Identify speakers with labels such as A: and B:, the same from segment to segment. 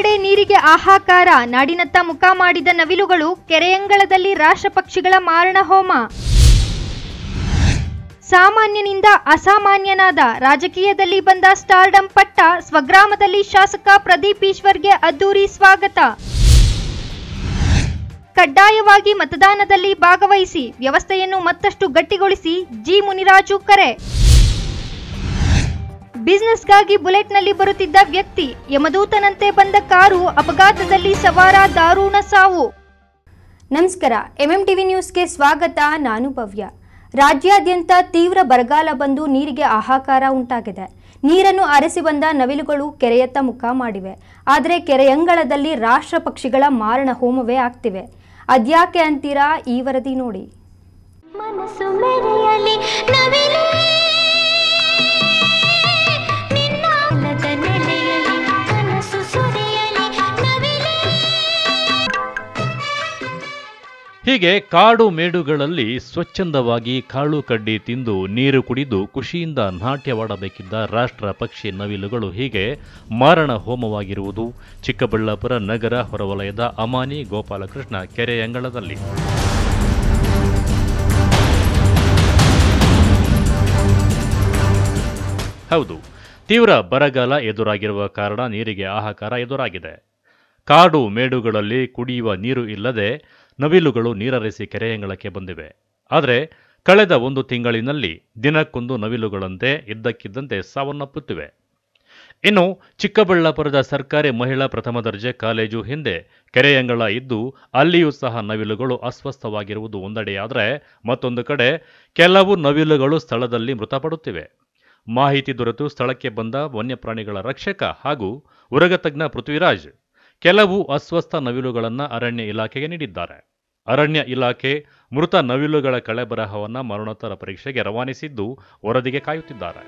A: ಕಡೆ ನೀರಿಗೆ ಆಹಾಕಾರ ನಾಡಿನತ್ತ ಮುಖ ಮಾಡಿದ ನವಿಲುಗಳು ಕೆರೆಯಂಗಳದಲ್ಲಿ ರಾಷ್ಟ್ರ ಪಕ್ಷಿಗಳ ಮಾರಣ ಹೋಮ ಸಾಮಾನ್ಯನಿಂದ ಅಸಾಮಾನ್ಯನಾದ ರಾಜಕೀಯದಲ್ಲಿ ಬಂದ ಸ್ಟಾರ್ಡಂ ಪಟ್ಟ ಸ್ವಗ್ರಾಮದಲ್ಲಿ ಶಾಸಕ ಪ್ರದೀಪ್ ಈಶ್ವರ್ಗೆ ಅದ್ದೂರಿ ಸ್ವಾಗತ ಕಡ್ಡಾಯವಾಗಿ ಮತದಾನದಲ್ಲಿ ಭಾಗವಹಿಸಿ ವ್ಯವಸ್ಥೆಯನ್ನು ಮತ್ತಷ್ಟು ಗಟ್ಟಿಗೊಳಿಸಿ ಜಿ ಮುನಿರಾಜು ಕರೆ ಬಿಸ್ನೆಸ್ಗಾಗಿ ಬುಲೆಟ್ನಲ್ಲಿ ಬರುತ್ತಿದ್ದ ವ್ಯಕ್ತಿ ಯಮದೂತನಂತೆ ಬಂದ ಕಾರು ಅಪಘಾತದಲ್ಲಿ ಸವಾರ ದಾರುಣ ಸಾವು ನಮಸ್ಕಾರ ಎಂಎಂ ಟಿವಿ ನ್ಯೂಸ್ಗೆ ಸ್ವಾಗತ ನಾನು ಭವ್ಯ ರಾಜ್ಯಾದ್ಯಂತ ತೀವ್ರ ಬರಗಾಲ ಬಂದು ನೀರಿಗೆ ಹಾಹಾಕಾರ ಉಂಟಾಗಿದೆ ನೀರನ್ನು ಅರಸಿ ಬಂದ ನವಿಲುಗಳು ಕೆರೆಯತ್ತ ಮುಖ ಮಾಡಿವೆ ಆದರೆ ಕೆರೆಯಂಗಳದಲ್ಲಿ ರಾಷ್ಟ್ರ ಪಕ್ಷಿಗಳ ಮಾರಣ ಹೋಮವೇ ಆಗ್ತಿವೆ ಅದ್ಯಾಕೆ ಅಂತೀರಾ ಈ ವರದಿ ನೋಡಿ
B: ಮನಸ್ಸು ಮೆರೆಯಲಿ ನವಿಲೇ ನಿನ್ನ ಅಲ್ಲದ ನೆಲೆಯಲಿ ಕನಸು ಸುರಿಯಲಿ ನವಿಲೇ
C: ಹೀಗೆ ಕಾಡು ಮೇಡುಗಳಲ್ಲಿ ಸ್ವಚ್ಛಂದವಾಗಿ ಕಾಳು ಕಡ್ಡಿ ತಿಂದು ನೀರು ಕುಡಿದು ಖುಷಿಯಿಂದ ನಾಟ್ಯವಾಡಬೇಕಿದ್ದ ರಾಷ್ಟ್ರ ಪಕ್ಷಿ ನವಿಲುಗಳು ಹೀಗೆ ಮಾರಣ ಹೋಮವಾಗಿರುವುದು ಚಿಕ್ಕಬಳ್ಳಾಪುರ ನಗರ ಹೊರವಲಯದ ಅಮಾನಿ ಗೋಪಾಲಕೃಷ್ಣ ಕೆರೆಯಂಗಳದಲ್ಲಿ ಹೌದು ತೀವ್ರ ಬರಗಾಲ ಎದುರಾಗಿರುವ ಕಾರಣ ನೀರಿಗೆ ಹಾಹಾಕಾರ ಎದುರಾಗಿದೆ ಕಾಡು ಮೇಡುಗಳಲ್ಲಿ ಕುಡಿಯುವ ನೀರು ಇಲ್ಲದೆ ನವಿಲುಗಳು ನೀರರಿಸಿ ಕೆರೆಯಂಗಳಕ್ಕೆ ಬಂದಿವೆ ಆದರೆ ಕಳೆದ ಒಂದು ತಿಂಗಳಿನಲ್ಲಿ ದಿನಕ್ಕೊಂದು ನವಿಲುಗಳಂತೆ ಇದ್ದಕ್ಕಿದ್ದಂತೆ ಸಾವನ್ನಪ್ಪುತ್ತಿವೆ ಇನ್ನು ಚಿಕ್ಕಬಳ್ಳಾಪುರದ ಸರ್ಕಾರಿ ಮಹಿಳಾ ಪ್ರಥಮ ದರ್ಜೆ ಕಾಲೇಜು ಹಿಂದೆ ಕೆರೆಯಂಗಳ ಇದ್ದು ಅಲ್ಲಿಯೂ ಸಹ ನವಿಲುಗಳು ಅಸ್ವಸ್ಥವಾಗಿರುವುದು ಒಂದೆಡೆಯಾದರೆ ಮತ್ತೊಂದು ಕಡೆ ಕೆಲವು ನವಿಲುಗಳು ಸ್ಥಳದಲ್ಲಿ ಮೃತಪಡುತ್ತಿವೆ ಮಾಹಿತಿ ದೊರೆತು ಸ್ಥಳಕ್ಕೆ ಬಂದ ವನ್ಯಪ್ರಾಣಿಗಳ ರಕ್ಷಕ ಹಾಗೂ ಉರಗತಜ್ಞ ಪೃಥ್ವಿರಾಜ್ ಕೆಲವು ಅಸ್ವಸ್ಥ ನವಿಲುಗಳನ್ನು ಅರಣ್ಯ ಇಲಾಖೆಗೆ ನೀಡಿದ್ದಾರೆ ಅರಣ್ಯ ಇಲಾಖೆ ಮೃತ ನವಿಲುಗಳ ಕಳೆಬರಹವನ್ನ ಮರಣೋತ್ತರ ಪರೀಕ್ಷೆಗೆ ರವಾನಿಸಿದ್ದು ವರದಿಗೆ ಕಾಯುತ್ತಿದ್ದಾರೆ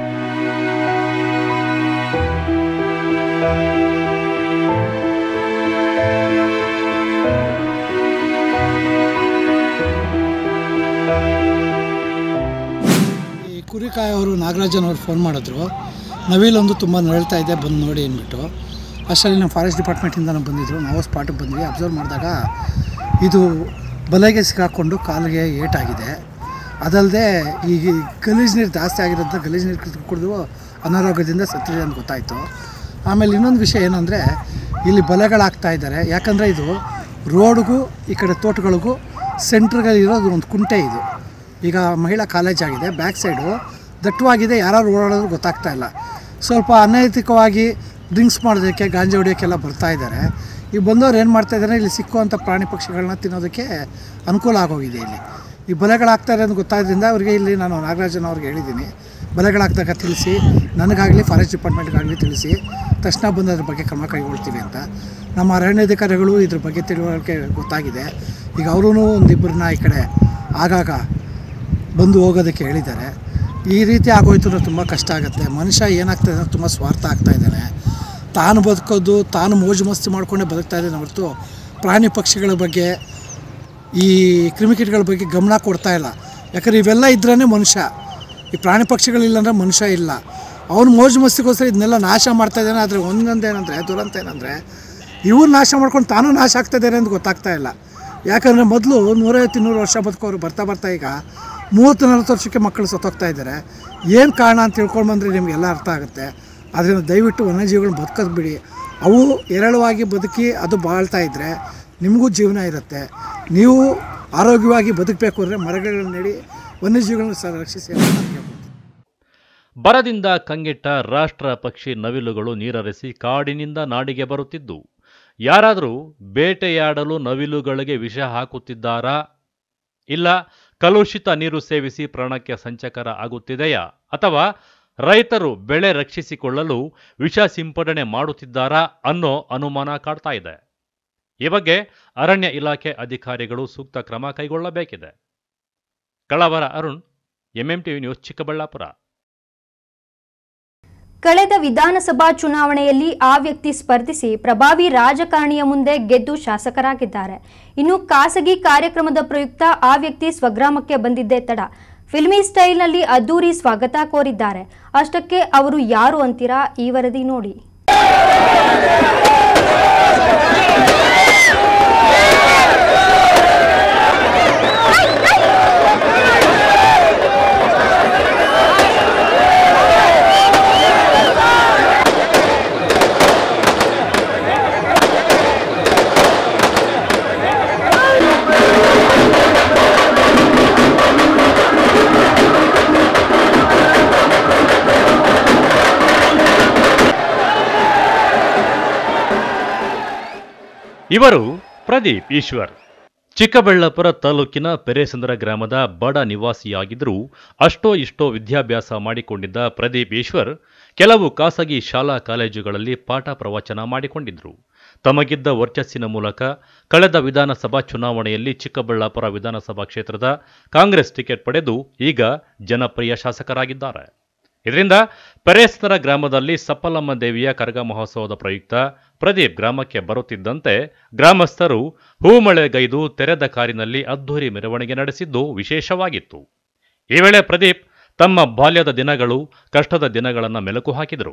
D: ಈ ಕುರಿಕಾಯವರು ನಾಗರಾಜನ್ ಅವ್ರು ಫೋನ್ ಮಾಡಿದ್ರು ನವಿಲೊಂದು ತುಂಬ ನರಳ್ತಾ ಇದೆ ಬಂದು ನೋಡಿ ಅಂದ್ಬಿಟ್ಟು ಅಷ್ಟರಲ್ಲಿ ನಮ್ಮ ಫಾರೆಸ್ಟ್ ಡಿಪಾರ್ಟ್ಮೆಂಟಿಂದ ನಾವು ಬಂದಿದ್ದರು ನಾವು ಸ್ಪಾಟಿಗೆ ಬಂದ್ವಿ ಅಬ್ಸರ್ವ್ ಮಾಡಿದಾಗ ಇದು ಬಲೆಗೆ ಸಿಕ್ಕಾಕೊಂಡು ಕಾಲಿಗೆ ಏಟಾಗಿದೆ ಅದಲ್ಲದೆ ಈ ಗಲೀಜು ನೀರು ಜಾಸ್ತಿ ಆಗಿರೋದ್ರಿಂದ ಗಲೀಜು ನೀರು ಕುಡಿದು ಅನಾರೋಗ್ಯದಿಂದ ಸತ್ತಿದೆ ಅಂತ ಗೊತ್ತಾಯಿತು ಆಮೇಲೆ ಇನ್ನೊಂದು ವಿಷಯ ಏನಂದರೆ ಇಲ್ಲಿ ಬಲೆಗಳಾಗ್ತಾ ಇದ್ದಾರೆ ಯಾಕಂದರೆ ಇದು ರೋಡ್ಗೂ ಈ ಕಡೆ ತೋಟಗಳಿಗೂ ಸೆಂಟ್ರ್ಗಳಿರೋದು ಒಂದು ಕುಂಟೆ ಇದು ಈಗ ಮಹಿಳಾ ಕಾಲೇಜ್ ಆಗಿದೆ ಬ್ಯಾಕ್ ಸೈಡು ದಟ್ಟವಾಗಿದೆ ಯಾರು ಓಡಾಡೋದು ಗೊತ್ತಾಗ್ತಾ ಇಲ್ಲ ಸ್ವಲ್ಪ ಅನೈತಿಕವಾಗಿ ಡ್ರಿಂಕ್ಸ್ ಮಾಡೋದಕ್ಕೆ ಗಾಂಜಾ ಹೊಡಿಯೋಕ್ಕೆಲ್ಲ ಬರ್ತಾ ಇದ್ದಾರೆ ಈ ಬಂದವ್ರು ಏನು ಮಾಡ್ತಾ ಇದ್ದಾರೆ ಇಲ್ಲಿ ಸಿಕ್ಕುವಂಥ ಪ್ರಾಣಿ ಪಕ್ಷಿಗಳನ್ನ ತಿನ್ನೋದಕ್ಕೆ ಅನುಕೂಲ ಆಗೋಗಿದೆ ಇಲ್ಲಿ ಈ ಬಲೆಗಳಾಗ್ತಾರೆ ಅಂತ ಗೊತ್ತಾದ್ರಿಂದ ಅವರಿಗೆ ಇಲ್ಲಿ ನಾನು ನಾಗರಾಜನ್ ಅವ್ರಿಗೆ ಹೇಳಿದ್ದೀನಿ ಬಲೆಗಳಾಗ್ದಾಗ ತಿಳಿಸಿ ನನಗಾಗಲಿ ಫಾರೆಸ್ಟ್ ಡಿಪಾರ್ಟ್ಮೆಂಟ್ಗಾಗಲಿ ತಿಳಿಸಿ ತಕ್ಷಣ ಬಂದು ಅದ್ರ ಬಗ್ಗೆ ಕ್ರಮ ಕೈಗೊಳ್ತೀವಿ ಅಂತ ನಮ್ಮ ಅರಣ್ಯಾಧಿಕಾರಿಗಳು ಇದ್ರ ಬಗ್ಗೆ ತಿಳುವಳಿಕೆ ಗೊತ್ತಾಗಿದೆ ಈಗ ಅವರೂ ಒಂದಿಬ್ಬರನ್ನ ಈ ಕಡೆ ಆಗಾಗ ಬಂದು ಹೋಗೋದಕ್ಕೆ ಹೇಳಿದ್ದಾರೆ ಈ ರೀತಿ ಆಗೋಯ್ತು ಅಂದ್ರೆ ತುಂಬ ಕಷ್ಟ ಆಗುತ್ತೆ ಮನುಷ್ಯ ಏನಾಗ್ತದೆ ಅಂದರೆ ತುಂಬ ಸ್ವಾರ್ಥ ಆಗ್ತಾ ಇದ್ದಾನೆ ತಾನು ಬದುಕೋದು ತಾನು ಮೋಜು ಮಸ್ತಿ ಮಾಡ್ಕೊಂಡೇ ಬದುಕ್ತಾ ಇದ್ದಾನೆ ಹೊರತು ಪ್ರಾಣಿ ಪಕ್ಷಿಗಳ ಬಗ್ಗೆ ಈ ಕ್ರಿಮಿಕೀಟಗಳ ಬಗ್ಗೆ ಗಮನ ಕೊಡ್ತಾ ಇಲ್ಲ ಯಾಕಂದ್ರೆ ಇವೆಲ್ಲ ಇದ್ರೇ ಮನುಷ್ಯ ಈ ಪ್ರಾಣಿ ಪಕ್ಷಿಗಳಿಲ್ಲ ಅಂದರೆ ಮನುಷ್ಯ ಇಲ್ಲ ಅವನು ಮೋಜು ಮಸ್ತಿಗೋಸ್ಕರ ಇದನ್ನೆಲ್ಲ ನಾಶ ಮಾಡ್ತಾ ಇದ್ದಾನೆ ಆದರೆ ಒಂದೊಂದು ಏನಂದರೆ ದುರಂತ ಏನಂದರೆ ಇವ್ರು ನಾಶ ಮಾಡ್ಕೊಂಡು ತಾನು ನಾಶ ಆಗ್ತಾ ಇದ್ದಾರೆ ಅಂತ ಗೊತ್ತಾಗ್ತಾ ಇಲ್ಲ ಯಾಕಂದರೆ ಮೊದಲು ನೂರೈವತ್ತು ಇನ್ನೂರು ವರ್ಷ ಬದುಕೋರು ಬರ್ತಾ ಬರ್ತಾ ಈಗ ಮೂವತ್ತು ನಲ್ವತ್ತು ವರ್ಷಕ್ಕೆ ಮಕ್ಕಳು ಸತ್ತೋಗ್ತಾ ಇದ್ದಾರೆ ಏನು ಕಾರಣ ಅಂತ ತಿಳ್ಕೊಂಡು ಬಂದರೆ ನಿಮಗೆಲ್ಲ ಅರ್ಥ ಆಗುತ್ತೆ ಅದರಿಂದ ದಯವಿಟ್ಟು ವನ್ಯಜೀವಿಗಳನ್ನ ಬದುಕೋದು ಬಿಡಿ ಅವು ಎರಳವಾಗಿ ಬದುಕಿ ಅದು ಬಾಳ್ತಾ ಇದ್ದರೆ ನಿಮಗೂ ಜೀವನ ಇರುತ್ತೆ ನೀವು ಆರೋಗ್ಯವಾಗಿ ಬದುಕಬೇಕು ಅಂದರೆ ಮರಗಳನ್ನ ನೆಡಿ ವನ್ಯಜೀವಿಗಳನ್ನ ಸಹ ರಕ್ಷಿಸಿ ಅಂತ ನಾನು ಕೇಳ್ಕೊತೀನಿ.
C: ಬರದಿಂದ ಕಂಗೆಟ್ಟ ರಾಷ್ಟ್ರ ಪಕ್ಷಿ ನವಿಲುಗಳು ನೀರರಿಸಿ ಕಾಡಿನಿಂದ ನಾಡಿಗೆ ಬರುತ್ತಿದ್ದು ಯಾರಾದರೂ ಬೇಟೆಯಾಡಲು ನವಿಲುಗಳಿಗೆ ವಿಷ ಹಾಕುತ್ತಿದ್ದಾರಾ ಇಲ್ಲ ಕಲುಷಿತ ನೀರು ಸೇವಿಸಿ ಪ್ರಾಣಕ್ಕೆ ಸಂಚಕರ ಆಗುತ್ತಿದೆಯಾ ಅಥವಾ ರೈತರು ಬೆಳೆ ರಕ್ಷಿಸಿಕೊಳ್ಳಲು ವಿಷ ಸಿಂಪಡಣೆ ಮಾಡುತ್ತಿದ್ದಾರಾ ಅನ್ನೋ ಅನುಮಾನ ಕಾಡ್ತಾ ಇದೆ ಈ ಬಗ್ಗೆ ಅರಣ್ಯ ಇಲಾಖೆ ಅಧಿಕಾರಿಗಳು ಸೂಕ್ತ ಕ್ರಮ ಕೈಗೊಳ್ಳಬೇಕಿದೆ ಕಳವರ ಅರುಣ್ ಎಂಎಂಟಿವಿ ನ್ಯೂಸ್ ಚಿಕ್ಕಬಳ್ಳಾಪುರ
A: ಕಳೆದ ವಿಧಾನಸಭಾ ಚುನಾವಣೆಯಲ್ಲಿ ಆ ವ್ಯಕ್ತಿ ಸ್ಪರ್ಧಿಸಿ ಪ್ರಭಾವಿ ರಾಜಕಾರಣಿಯ ಮುಂದೆ ಗೆದ್ದು ಶಾಸಕರಾಗಿದ್ದಾರೆ ಇನ್ನು ಖಾಸಗಿ ಕಾರ್ಯಕ್ರಮದ ಪ್ರಯುಕ್ತ ಆ ವ್ಯಕ್ತಿ ಸ್ವಗ್ರಾಮಕ್ಕೆ ಬಂದಿದ್ದೇ ತಡ ಫಿಲ್ಮಿ ಸ್ಟೈಲ್ನಲ್ಲಿ ಅದ್ದೂರಿ ಸ್ವಾಗತ ಕೋರಿದ್ದಾರೆ ಅಷ್ಟಕ್ಕೆ ಅವರು ಯಾರು ಅಂತೀರಾ ಈ ವರದಿ ನೋಡಿ
C: ಇವರು ಪ್ರದೀಪ್ ಈಶ್ವರ್ ಚಿಕ್ಕಬಳ್ಳಾಪುರ ತಾಲೂಕಿನ ಪೆರೇಸಂದ್ರ ಗ್ರಾಮದ ಬಡ ನಿವಾಸಿಯಾಗಿದ್ದರೂ ಅಷ್ಟೋ ಇಷ್ಟೋ ವಿದ್ಯಾಭ್ಯಾಸ ಮಾಡಿಕೊಂಡಿದ್ದ ಪ್ರದೀಪ್ ಈಶ್ವರ್ ಕೆಲವು ಖಾಸಗಿ ಶಾಲಾ ಕಾಲೇಜುಗಳಲ್ಲಿ ಪಾಠ ಪ್ರವಚನ ಮಾಡಿಕೊಂಡಿದ್ರು ತಮಗಿದ್ದ ವರ್ಚಸ್ಸಿನ ಮೂಲಕ ಕಳೆದ ವಿಧಾನಸಭಾ ಚುನಾವಣೆಯಲ್ಲಿ ಚಿಕ್ಕಬಳ್ಳಾಪುರ ವಿಧಾನಸಭಾ ಕ್ಷೇತ್ರದ ಕಾಂಗ್ರೆಸ್ ಟಿಕೆಟ್ ಪಡೆದು ಈಗ ಜನಪ್ರಿಯ ಶಾಸಕರಾಗಿದ್ದಾರೆ ಇದರಿಂದ ಪೆರೇಸ್ತರ ಗ್ರಾಮದಲ್ಲಿ ಸಪ್ಪಲಮ್ಮ ದೇವಿಯ ಕರಗ ಮಹೋತ್ಸವದ ಪ್ರಯುಕ್ತ ಪ್ರದೀಪ್ ಗ್ರಾಮಕ್ಕೆ ಬರುತ್ತಿದ್ದಂತೆ ಗ್ರಾಮಸ್ಥರು ಹೂಮಳೆಗೈದು ತೆರೆದ ಕಾರಿನಲ್ಲಿ ಅದ್ಧೂರಿ ಮೆರವಣಿಗೆ ನಡೆಸಿದ್ದು ವಿಶೇಷವಾಗಿತ್ತು ಈ ವೇಳೆ ಪ್ರದೀಪ್ ತಮ್ಮ ಬಾಲ್ಯದ ದಿನಗಳು ಕಷ್ಟದ ದಿನಗಳನ್ನು ಮೆಲುಕು ಹಾಕಿದರು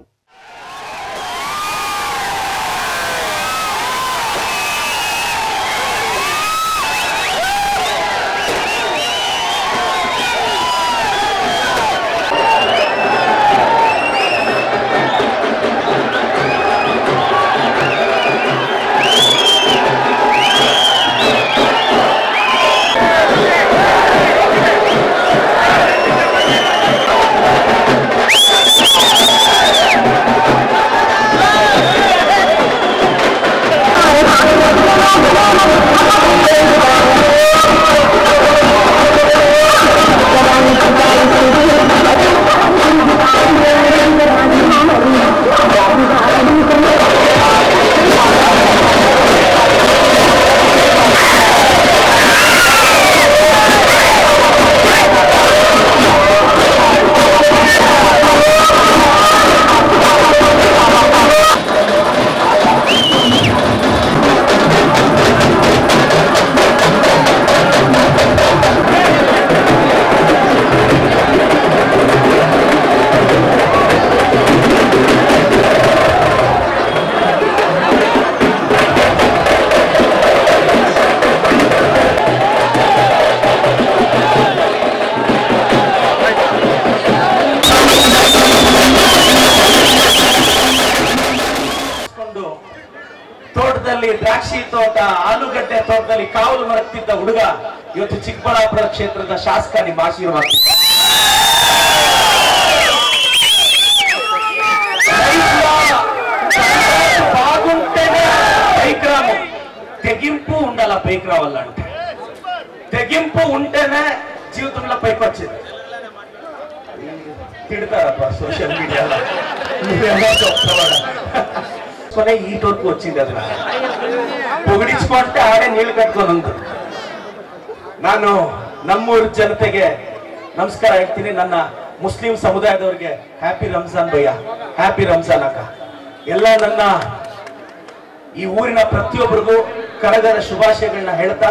E: ಕೊಂಡು ತೋಟದಲ್ಲಿ ದ್ರಾಕ್ಷಿ ತೋಟ ಆಲೂಗಡ್ಡೆ ತೋಟದಲ್ಲಿ ಕಾವಲು ಮರಗ್ತಿದ್ದ ಹುಡುಗ ಇವತ್ತು ಚಿಕ್ಕಬಳ್ಳಾಪುರ ಕ್ಷೇತ್ರದ ಶಾಸಕ ನಿಮ್ಮ ಆಶೀರ್ವಾದ బాగుంటేనే పైకిరాము తెగింపు ఉండాల పైకి రావాలంటే తెగింపు ఉంటేనే జీవితంలో పైకి వచ్చింది తిడతారప్ప సోషల్ మీడియాలో నువ్వేమో చెప్తావాడా కొనే ఈ వరకు వచ్చింది అది పొగిడించుకుంటే ఆడే నీళ్లు ಕಟ್ಕೊಂಡು ఉంది ನಾನು ನಮ್ಮೂರು ಜನತೆಗೆ ನಮಸ್ಕಾರ ಹೇಳ್ತೀನಿ ನನ್ನ ಮುಸ್ಲಿಂ ಸಮುದಾಯದವರಿಗೆ ಹ್ಯಾಪಿ ರಂಜಾನ್ ಭಯ್ಯ ಹ್ಯಾಪಿ ರಂಜಾನ್ ಅಕ್ಕ ಎಲ್ಲ ನನ್ನ ಈ ಊರಿನ ಪ್ರತಿಯೊಬ್ಬರಿಗೂ ಕರಗರ ಶುಭಾಶಯಗಳನ್ನ ಹೇಳ್ತಾ